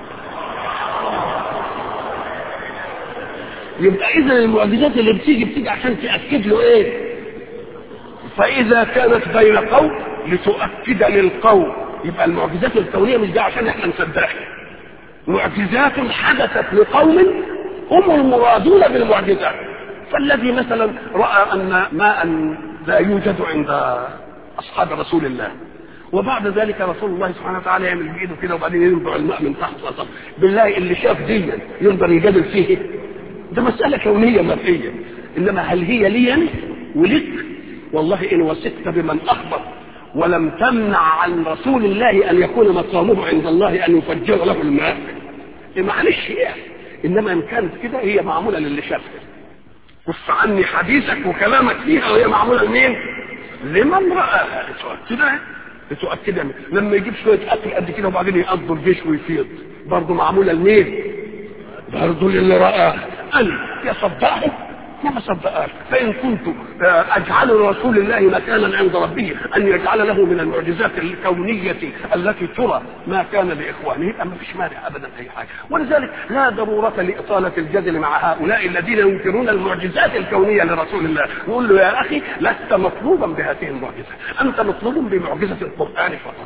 يبقى اذا المعجزات اللي بتيجي بتيجي عشان تاكد له ايه فاذا كانت بين قوم لتؤكد للقوم يبقى المعجزات الكونيه مش دي عشان احنا نصدقها معجزات حدثت لقوم هم المرادون بالمعجزات فالذي مثلا راى ان ماء لا يوجد عند اصحاب رسول الله وبعد ذلك رسول الله سبحانه وتعالى يعمل بايده كده وبعدين ينبع الماء من تحت طب بالله اللي شاف دي يقدر يجادل فيه ده مساله كونيه مرئيه انما هل هي لي ولك والله ان وثقت بمن اخبر ولم تمنع عن رسول الله ان يكون مقامه عند الله ان يفجر له الماء إيه معلش يعني انما ان كانت كده هي معموله للي شافها كف عني حديثك وكلامك فيها وهي معموله لمين؟ لمن رآها تؤكدها تؤكدها لما يجيب شويه اكل قد كده وبعدين يقضوا الجيش ويفيض برضه معموله لمين؟ برضه للي رآها قال يصدقه ما صدقهاش فإن كنت أجعل لرسول الله مكانا عند ربه أن يجعل له من المعجزات الكونية التي ترى ما كان لإخوانه يبقى ما فيش مانع أبدا أي حاجة ولذلك لا ضرورة لإطالة الجدل مع هؤلاء الذين ينكرون المعجزات الكونية لرسول الله نقول له يا أخي لست مطلوبا بهذه المعجزة أنت مطلوب بمعجزة القرآن فقط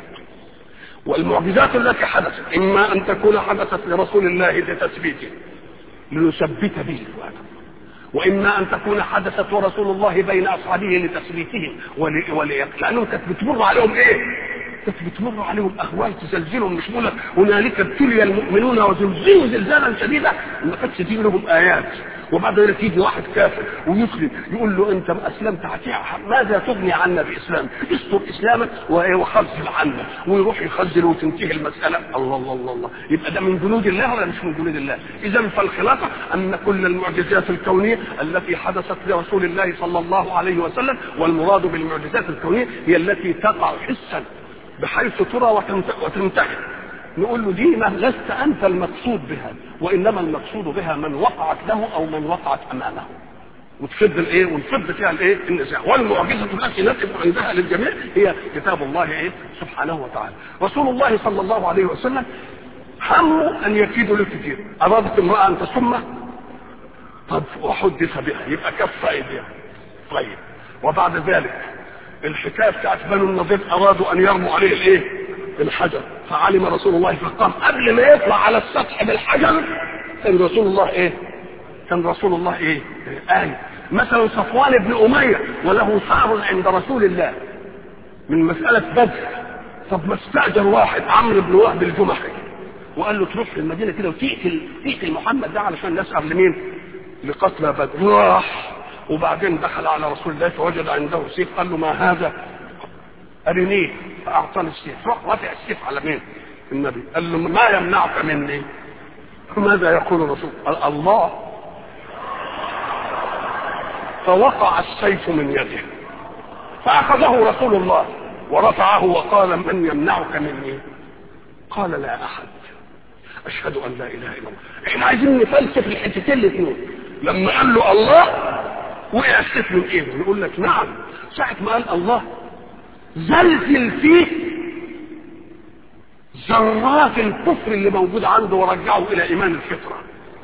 والمعجزات التي حدثت إما أن تكون حدثت لرسول الله لتثبيته ليثبت به الوعد واما ان تكون حدثت ورسول الله بين اصحابه لتثبيتهم ول... ول... لانهم كانت بتمر عليهم ايه؟ كانت بتمر عليهم اهوال تزلزلهم مش بقول هنالك ابتلي المؤمنون وزلزلوا زلزالا شديدا ما كانتش تجيب لهم ايات وبعد ذلك يجي واحد كافر ويسلم يقول له انت ما اسلمت ماذا تغني عنا باسلام؟ استر اسلامك وخزل عنا ويروح يخزل وتنتهي المساله الله الله الله الله يبقى ده من جنود الله ولا مش من جنود الله؟ اذا فالخلاصه ان كل المعجزات الكونيه التي حدثت لرسول الله صلى الله عليه وسلم والمراد بالمعجزات الكونيه هي التي تقع حسا بحيث ترى وتنتهي نقول له دي ما لست انت المقصود بها وانما المقصود بها من وقعت له او من وقعت امامه وتفض الايه ونفض فيها الايه النزاع والمعجزه التي نقف عندها للجميع هي كتاب الله ايه سبحانه وتعالى رسول الله صلى الله عليه وسلم همه ان يكيد له كتير ارادت امراه ان تسمه طب وحدث بها يبقى كف ايديها طيب وبعد ذلك الحكايه بتاعت بنو النضير ارادوا ان يرموا عليه الايه الحجر فعلم رسول الله فقام قبل ما يطلع على السطح بالحجر كان رسول الله ايه كان رسول الله ايه آية مثلا صفوان بن أمية وله ثار عند رسول الله من مسألة بدر طب ما استأجر واحد عمرو بن وهب الجمحي وقال له تروح المدينة كده وتقتل تقتل محمد ده علشان نسأل لمين؟ لقتلى بدر راح وبعدين دخل على رسول الله فوجد عنده سيف قال له ما هذا؟ أرنيه فأعطاني السيف راح رافع السيف على مين؟ النبي قال له ما يمنعك مني؟ ماذا يقول الرسول؟ قال الله فوقع السيف من يده فأخذه رسول الله ورفعه وقال من يمنعك مني قال لا أحد أشهد أن لا إله إلا الله إحنا عايزين نفلسف الحتتين الاثنين لما قال له الله وقع السيف من إيده يقول لك نعم ساعة ما قال الله زلزل فيه ذرات الكفر اللي موجود عنده ورجعه إلى إيمان الفطرة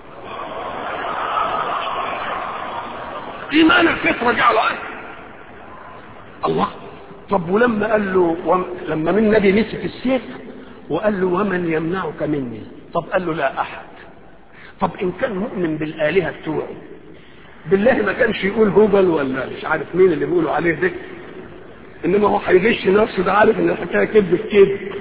ايمان الفطره جعله عنه الله طب ولما قال له وم... لما من النبي مسك السيف وقال له ومن يمنعك مني طب قال له لا احد طب ان كان مؤمن بالالهه بتوعه بالله ما كانش يقول هبل ولا مش عارف مين اللي بيقولوا عليه ده انما هو هيغش نفسه ده عارف ان الحكايه كذب في كذب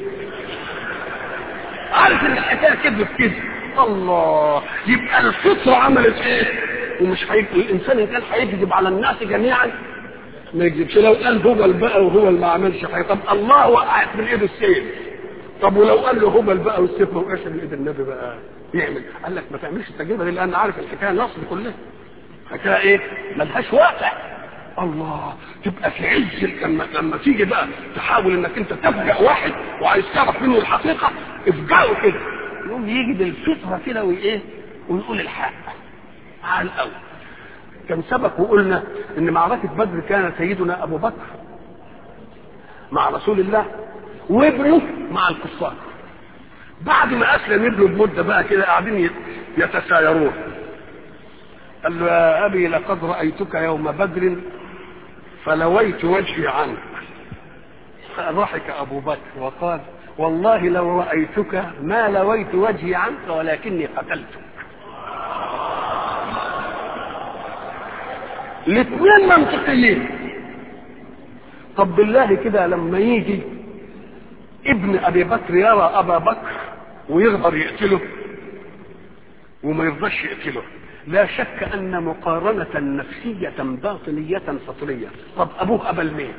عارف ان الحكايه كذب في كذب الله يبقى الفطره عملت ايه ومش هيكذب الانسان ان كان هيكذب على الناس جميعا ما يكذبش لو قال هبل بقى وهو اللي ما عملش حاجه طب الله وقعت من ايد السيف طب ولو قال له هبل بقى والسيف ما وقعش من ايد النبي بقى يعمل قال لك ما تعملش التجربه دي لان عارف الحكايه نصب كلها حكايه ايه ملهاش واقع الله تبقى في عز لما لما تيجي بقى تحاول انك انت تفجأ واحد وعايز تعرف منه الحقيقه افجأه كده يقوم يجي بالفطره كده وايه ويقول الحق على الاول كان سبق وقلنا ان معركه بدر كان سيدنا ابو بكر مع رسول الله وابنه مع الكفار بعد ما اسلم ابنه بمده بقى كده قاعدين يتسايرون قال له يا ابي لقد رايتك يوم بدر فلويت وجهي عنك فضحك ابو بكر وقال والله لو رايتك ما لويت وجهي عنك ولكني قتلتك الاثنين منطقيين طب بالله كده لما يجي ابن ابي بكر يرى ابا بكر ويقدر يقتله وما يرضاش يقتله لا شك ان مقارنة نفسية باطنية سطرية طب ابوه قبل مين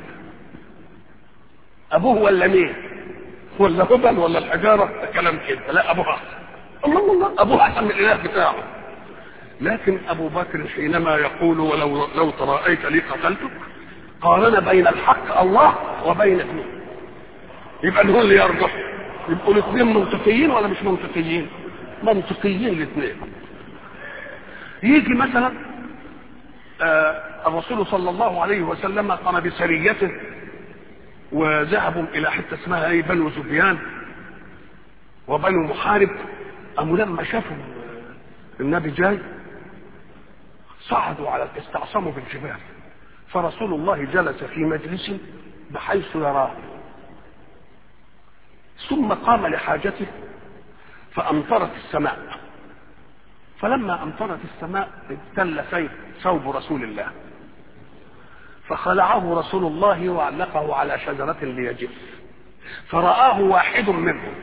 ابوه ولا مين ولا هبل ولا الحجارة ده كلام كده لا ابوه احسن الله الله ابوه احسن من الاله بتاعه لكن ابو بكر حينما يقول ولو لو تراءيت لي قتلتك قارن بين الحق الله وبين ابنه يبقى هو اللي يرجح يبقوا الاثنين منطقيين ولا مش منطقيين منطقيين الاثنين يجي مثلا آه الرسول صلى الله عليه وسلم قام بسريته وذهبوا الى حته اسمها ايه بنو سفيان وبنو محارب قاموا لما شافوا النبي جاي صعدوا على استعصموا بالجبال فرسول الله جلس في مجلس بحيث يراه ثم قام لحاجته فأمطرت السماء فلما أمطرت السماء ابتل سيف ثوب رسول الله فخلعه رسول الله وعلقه على شجرة ليجف فرآه واحد منهم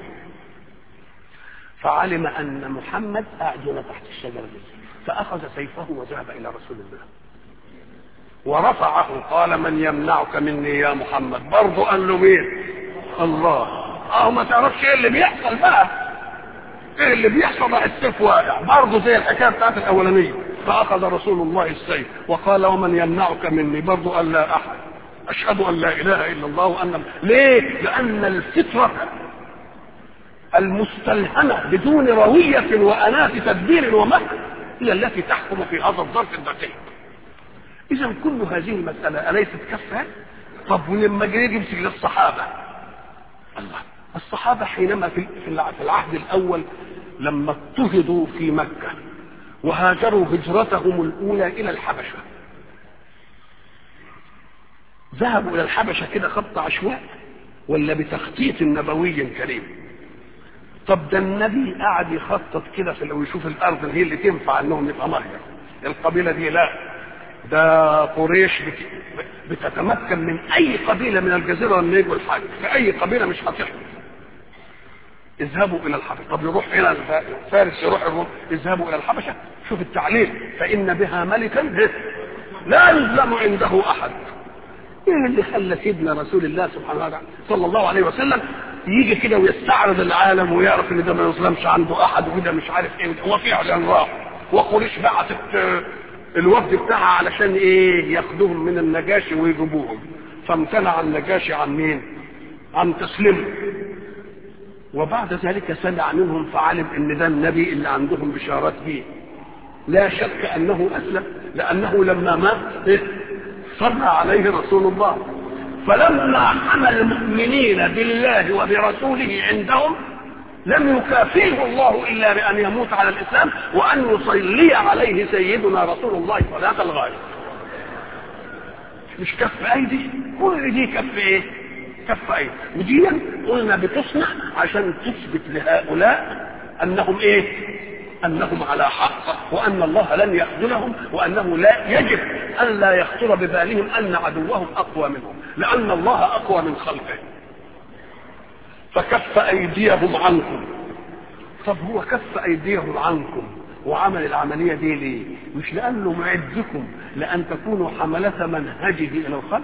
فعلم أن محمد قاعد هنا تحت الشجرة دي فأخذ سيفه وذهب إلى رسول الله ورفعه قال من يمنعك مني يا محمد برضه قال له مين الله اه ما تعرفش ايه اللي بيحصل بقى ايه اللي بيحصل بقى السيف واقع برضه زي الحكايه بتاعت الاولانيه فاخذ رسول الله السيف وقال ومن يمنعك مني برضه قال لا احد اشهد ان لا اله الا الله وان ليه لان الفطره المستلهمه بدون رويه واناه تدبير ومكر هي التي تحكم في هذا الظرف الدقيق اذا كل هذه المساله اليست كفه طب ولما جه يمسك للصحابه الله الصحابه حينما في في العهد الاول لما اضطهدوا في مكه وهاجروا هجرتهم الاولى الى الحبشه ذهبوا الى الحبشه كده خط عشواء ولا بتخطيط نبوي كريم طب ده النبي قعد يخطط كده في لو يشوف الارض اللي هي اللي تنفع انهم يبقى مهجر القبيله دي لا ده قريش بتتمكن من اي قبيله من الجزيره لما يجوا الحج في اي قبيله مش هتحصل اذهبوا الى الحبشه طب يروح الى فارس يروح الروم اذهبوا الى الحبشه شوف التعليل فان بها ملكا لا يظلم عنده احد ايه اللي خلى سيدنا رسول الله سبحانه وتعالى صلى الله عليه وسلم يجي كده ويستعرض العالم ويعرف ان ده ما يظلمش عنده احد وده مش عارف ايه هو فعلا راح وقريش بعتت الوفد بتاعها علشان ايه ياخدوهم من النجاشي ويجيبوهم فامتنع النجاشي عن مين عن تسليمه وبعد ذلك سمع منهم فعلم ان ده النبي اللي عندهم بشارات به لا شك انه اسلم لانه لما مات إيه؟ صلى عليه رسول الله فلما حمل المؤمنين بالله وبرسوله عندهم لم يكافئه الله الا بان يموت على الاسلام وان يصلي عليه سيدنا رسول الله صلاه الغايه مش كف ايدي كل دي كف ايه كف ايدي ودي قلنا بتصنع عشان تثبت لهؤلاء انهم ايه انهم على حق وان الله لن يخذلهم وانه لا يجب ان لا يخطر ببالهم ان عدوهم اقوى منهم لان الله اقوى من خلقه فكف ايديهم عنكم طب هو كف ايديهم عنكم وعمل العمليه دي ليه مش لانه معدكم لان تكونوا حمله منهجه الى الخلق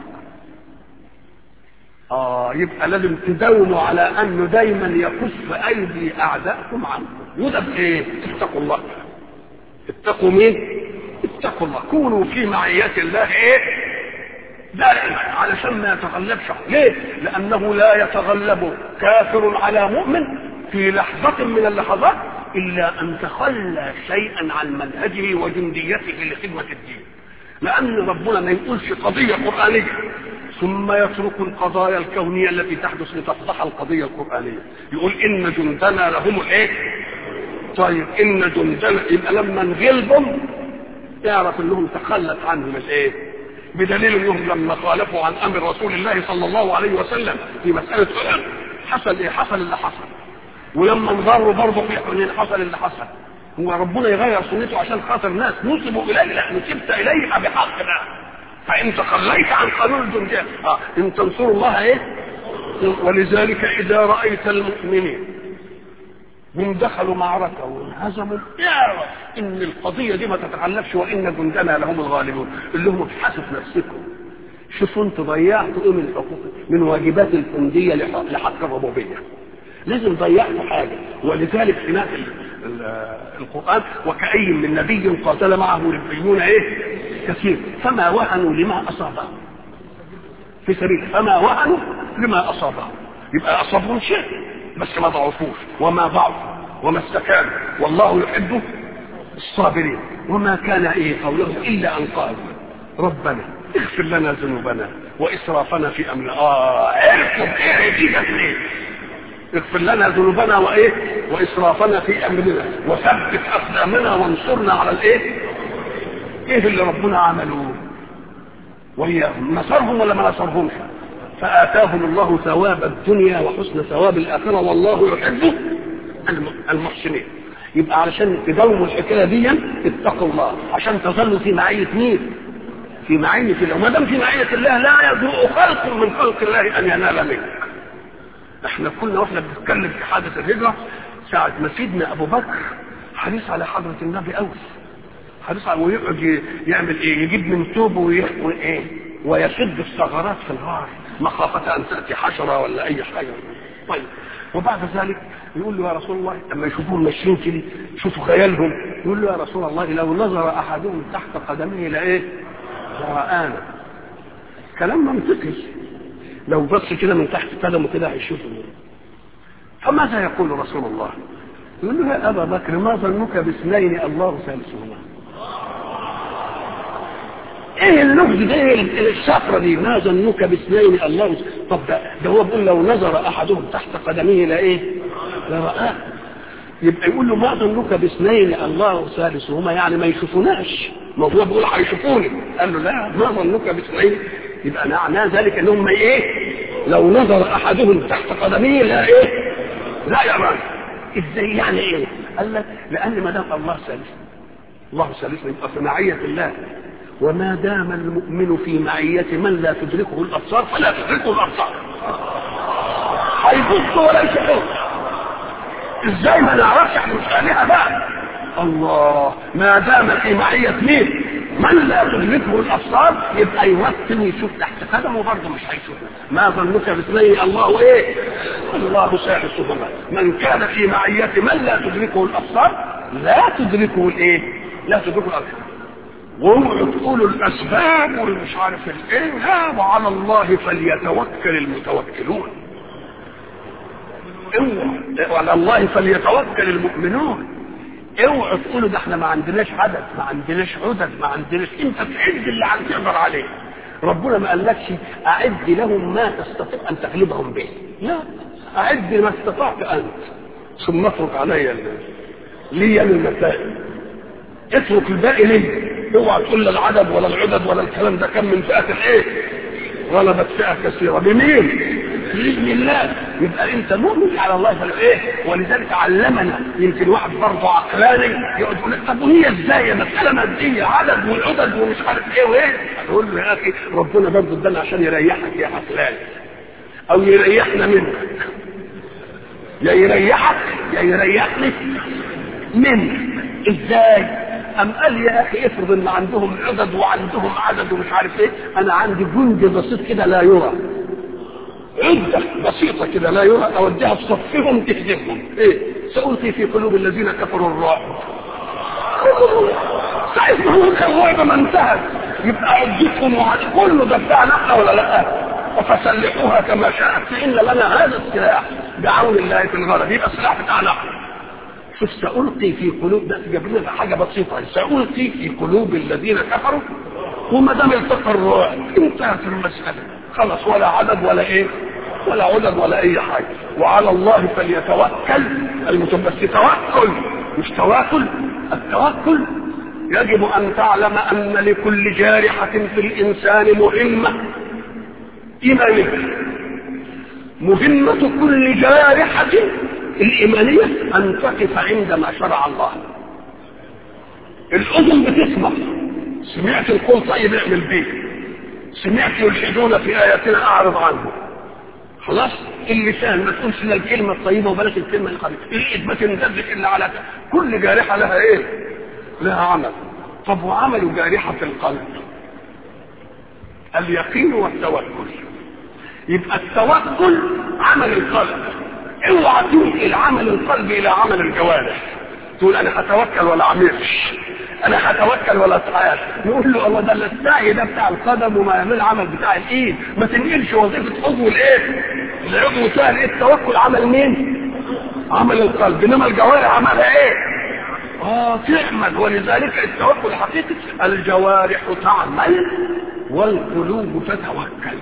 اه يبقى لازم تداوموا على انه دايما يكف ايدي اعدائكم عنكم وده بايه اتقوا الله اتقوا مين اتقوا الله كونوا في معية الله ايه دائما علشان ما يتغلبش ليه لانه لا يتغلب كافر على مؤمن في لحظة من اللحظات الا ان تخلى شيئا عن منهجه وجنديته لخدمة الدين لان ربنا ما يقولش قضية قرآنية ثم يترك القضايا الكونية التي تحدث لتصلح القضية القرآنية يقول إن جندنا لهم الإيه؟ طيب إن جندنا يبقى لما نغلبهم يعرف إنهم تخلت عنهم الإيه؟ بدليل إنهم لما خالفوا عن أمر رسول الله صلى الله عليه وسلم في مسألة أحد حصل إيه؟ حصل اللي حصل ولما انضروا برضه في حنين حصل اللي حصل هو ربنا يغير سنته عشان خاطر ناس نسبوا إليه لا نسبت إليه بحق ده فإن تخليت عن قانون الجندية آه. إن تنصروا الله إيه ولذلك إذا رأيت المؤمنين هم دخلوا معركة وانهزموا اعرف ان القضية دي ما تتعلقش وان جندنا لهم الغالبون اللي هم ابحثوا في نفسكم شوفوا انتوا ضيعتوا ايه من حقوق من واجبات الفندية لحق, لحق الربوبية لازم ضيعتوا حاجة ولذلك هناك القرآن وكأي من نبي قاتل معه ربيون ايه كثير فما وهنوا لما أصابهم في سبيل فما وهنوا لما أصابهم يبقى أصابهم شيء بس ما ضعفوش وما ضعفوا وما استكانوا والله يحب الصابرين وما كان ايه قوله الا ان قالوا ربنا اغفر لنا ذنوبنا واسرافنا في امرنا اه عرفوا ايه دي ايه اغفر لنا ذنوبنا وايه واسرافنا في امرنا وثبت اقدامنا وانصرنا على الايه ايه اللي ربنا عمله وياهم نصرهم ولا ما نصرهمش فآتاهم الله ثواب الدنيا وحسن ثواب الآخرة والله يحب المحسنين يبقى علشان تداوموا الحكاية دي اتقوا الله عشان تظلوا في معية مين في معية الله وما دام في معية الله لا يجرؤ خلق من خلق الله أن ينال منك احنا كنا واحنا بنتكلم في حادث الهجرة ساعة ما سيدنا أبو بكر حريص على حضرة النبي قوي حريص على ويقعد يعمل ايه يجيب من توبه وايه ويشد الثغرات في الغار مخافة أن تأتي حشرة ولا أي حاجة طيب وبعد ذلك يقول له يا رسول الله لما يشوفوهم ماشيين كده يشوفوا خيالهم يقول له يا رسول الله لو نظر أحدهم تحت قدمه لإيه؟ لرآنا كلام منطقي لو بص كده من تحت قدمه كده هيشوفه فماذا يقول رسول الله؟ يقول له يا أبا بكر ما ظنك باثنين الله ثالثهما ايه اللغز ده ايه الشفره دي ما ظنك باثنين الله طب ده, ده هو بيقول لو نظر احدهم تحت قدمه لايه لرآه يبقى يقول له ما ظنك باثنين الله ثالثهما يعني ما يشوفوناش ما هو بيقول هيشوفوني قال له لا ما ظنك باثنين يبقى معناه ذلك انهم ايه لو نظر احدهم تحت قدمه لا ايه لا يراني ازاي يعني ايه قال لك لان ما دام الله ثالث الله ثالث يبقى في معيه الله وما دام المؤمن في معية من لا تدركه الأبصار فلا تدركه الأبصار هيبص ولا يشوفه ازاي ما نعرفش احنا مش آلهة بقى الله ما دام في معية مين من لا تدركه الابصار يبقى يوطن يشوف تحت قدمه برضه مش هيشوفه ما ظنك باثنين الله ايه الله ثالثهما من كان في معية من لا تدركه الابصار لا تدركه الايه لا تدركه الابصار واوعوا تقولوا الاسباب والمش عارف الايه لا وعلى الله فليتوكل المتوكلون اوعوا وعلى الله فليتوكل المؤمنون اوعوا تقولوا ده احنا ما عندناش عدد ما عندناش عدد ما عندناش انت تعد اللي عم تقدر عليه ربنا ما قالكش اعد لهم ما تستطيع ان تغلبهم به لا اعد ما استطعت انت ثم اترك علي لي المسائل اترك الباقي لي اوعى تقول لا العدد ولا العدد ولا الكلام ده كم من فئه ايه غلبت فئه كثيره بمين باذن الله يبقى انت مؤمن على الله فلو ايه ولذلك علمنا يمكن واحد برضه عقلاني يقعد يقول لك طب وهي ازاي مساله ماديه عدد والعدد ومش عارف ايه وايه اقول له يا اخي ربنا برضه ادانا عشان يريحك يا عقلاني او يريحنا منك يا يريحك يا يريحني منك ازاي أم قال يا أخي افرض إن عندهم عدد وعندهم عدد ومش عارف إيه أنا عندي جند بسيط كده لا يرى عدة بسيطة كده لا يرى أوديها في صفهم تهزمهم إيه سألقي في قلوب الذين كفروا الرعب ساعة ما هو الرعب ما انتهت يبقى عدتهم وعد كله ده بتاع نحن ولا لا فسلحوها كما شاءت فإن لنا هذا السلاح بعون الله في الغرب يبقى السلاح بتاع نحن شوف سألقي في قلوب ده جاب لنا حاجة بسيطة سألقي في قلوب الذين كفروا وما دام التقى الرعب انتهت المسألة خلاص ولا عدد ولا ايه ولا عدد ولا اي حاجة وعلى الله فليتوكل المتبس توكل مش تواكل التوكل يجب ان تعلم ان لكل جارحة في الانسان مهمة ايمانية مهمة كل جارحة الإيمانية أن تقف عندما شرع الله الأذن بتسمع سمعت القول طيب اعمل بيه سمعت يلحدون في آياتنا أعرض عنه خلاص اللسان ما تقولش الا الكلمه الطيبه وبلاش الكلمه الخبيثه الايد ما تنزلش الا على كل جارحه لها ايه لها عمل طب وعمل جارحه القلب اليقين والتوكل يبقى التوكل عمل القلب اوعى تنقل عمل القلب الى عمل الجوارح تقول انا هتوكل ولا اعملش انا هتوكل ولا اتعال نقول له الله ده السعي ده بتاع القدم وما يعمل العمل بتاع الايد ما تنقلش وظيفه عضو الايه العضو سهل ايه التوكل عمل مين عمل القلب انما الجوارح عملها ايه اه تعمل ولذلك التوكل الحقيقي الجوارح تعمل والقلوب تتوكل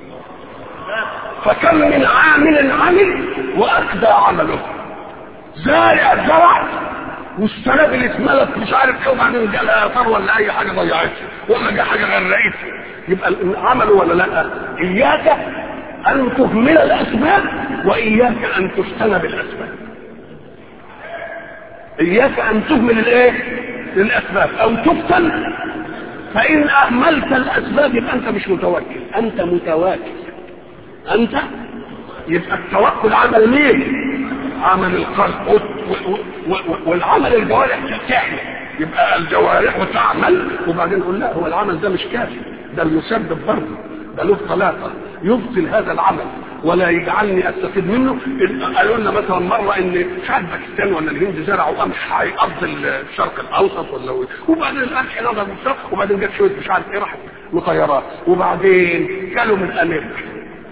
فكم من عامل عمل واكدى عمله زارع زرع والسنابل اتملت مش عارف ايه وبعدين جالها اثار ولا اي حاجه ضيعتها ولا جه حاجه غرقتها يبقى عملوا ولا لا اياك ان تهمل الاسباب واياك ان تجتنب الاسباب اياك ان تهمل الايه الاسباب او تفتن فان اهملت الاسباب يبقى انت مش متوكل انت متواكل انت يبقى التوكل عمل مين عمل القلب والعمل الجوارح تعمل يبقى الجوارح تعمل وبعدين نقول لا هو العمل ده مش كافي ده المسبب برضه ده له ثلاثه يبطل هذا العمل ولا يجعلني استفيد منه قالوا لنا مثلا مره ان مش عارف باكستان ولا الهند زرعوا قمح هيقضي الشرق الاوسط ولا وبعدين القمح نضج الشرق وبعدين جت شويه مش عارف ايه راحت مطيرات وبعدين كانوا من امريكا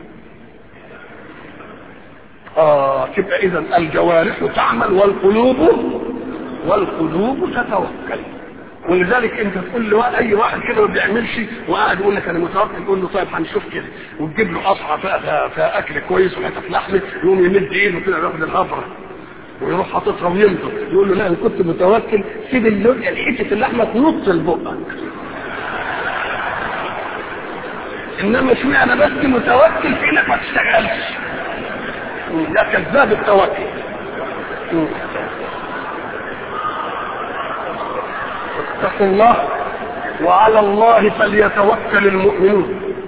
اه تبقى اذا الجوارح تعمل والقلوب والقلوب تتوكل ولذلك انت تقول له اي واحد كده ما بيعملش وقاعد يقول لك انا متوكل تقول له طيب هنشوف كده وتجيب له قصعه فيها, فيها اكل كويس وحته لحمه يقوم يمد ايده كده ياخد الهبره ويروح حاططها ويمضغ يقول له لا ان كنت متوكل سيب اللقمه حته اللحمه تنط لبقك انما اشمعنى بس متوكل في انك ما تشتغلش ده كذاب التوكل اتقوا الله وعلى الله فليتوكل المؤمنون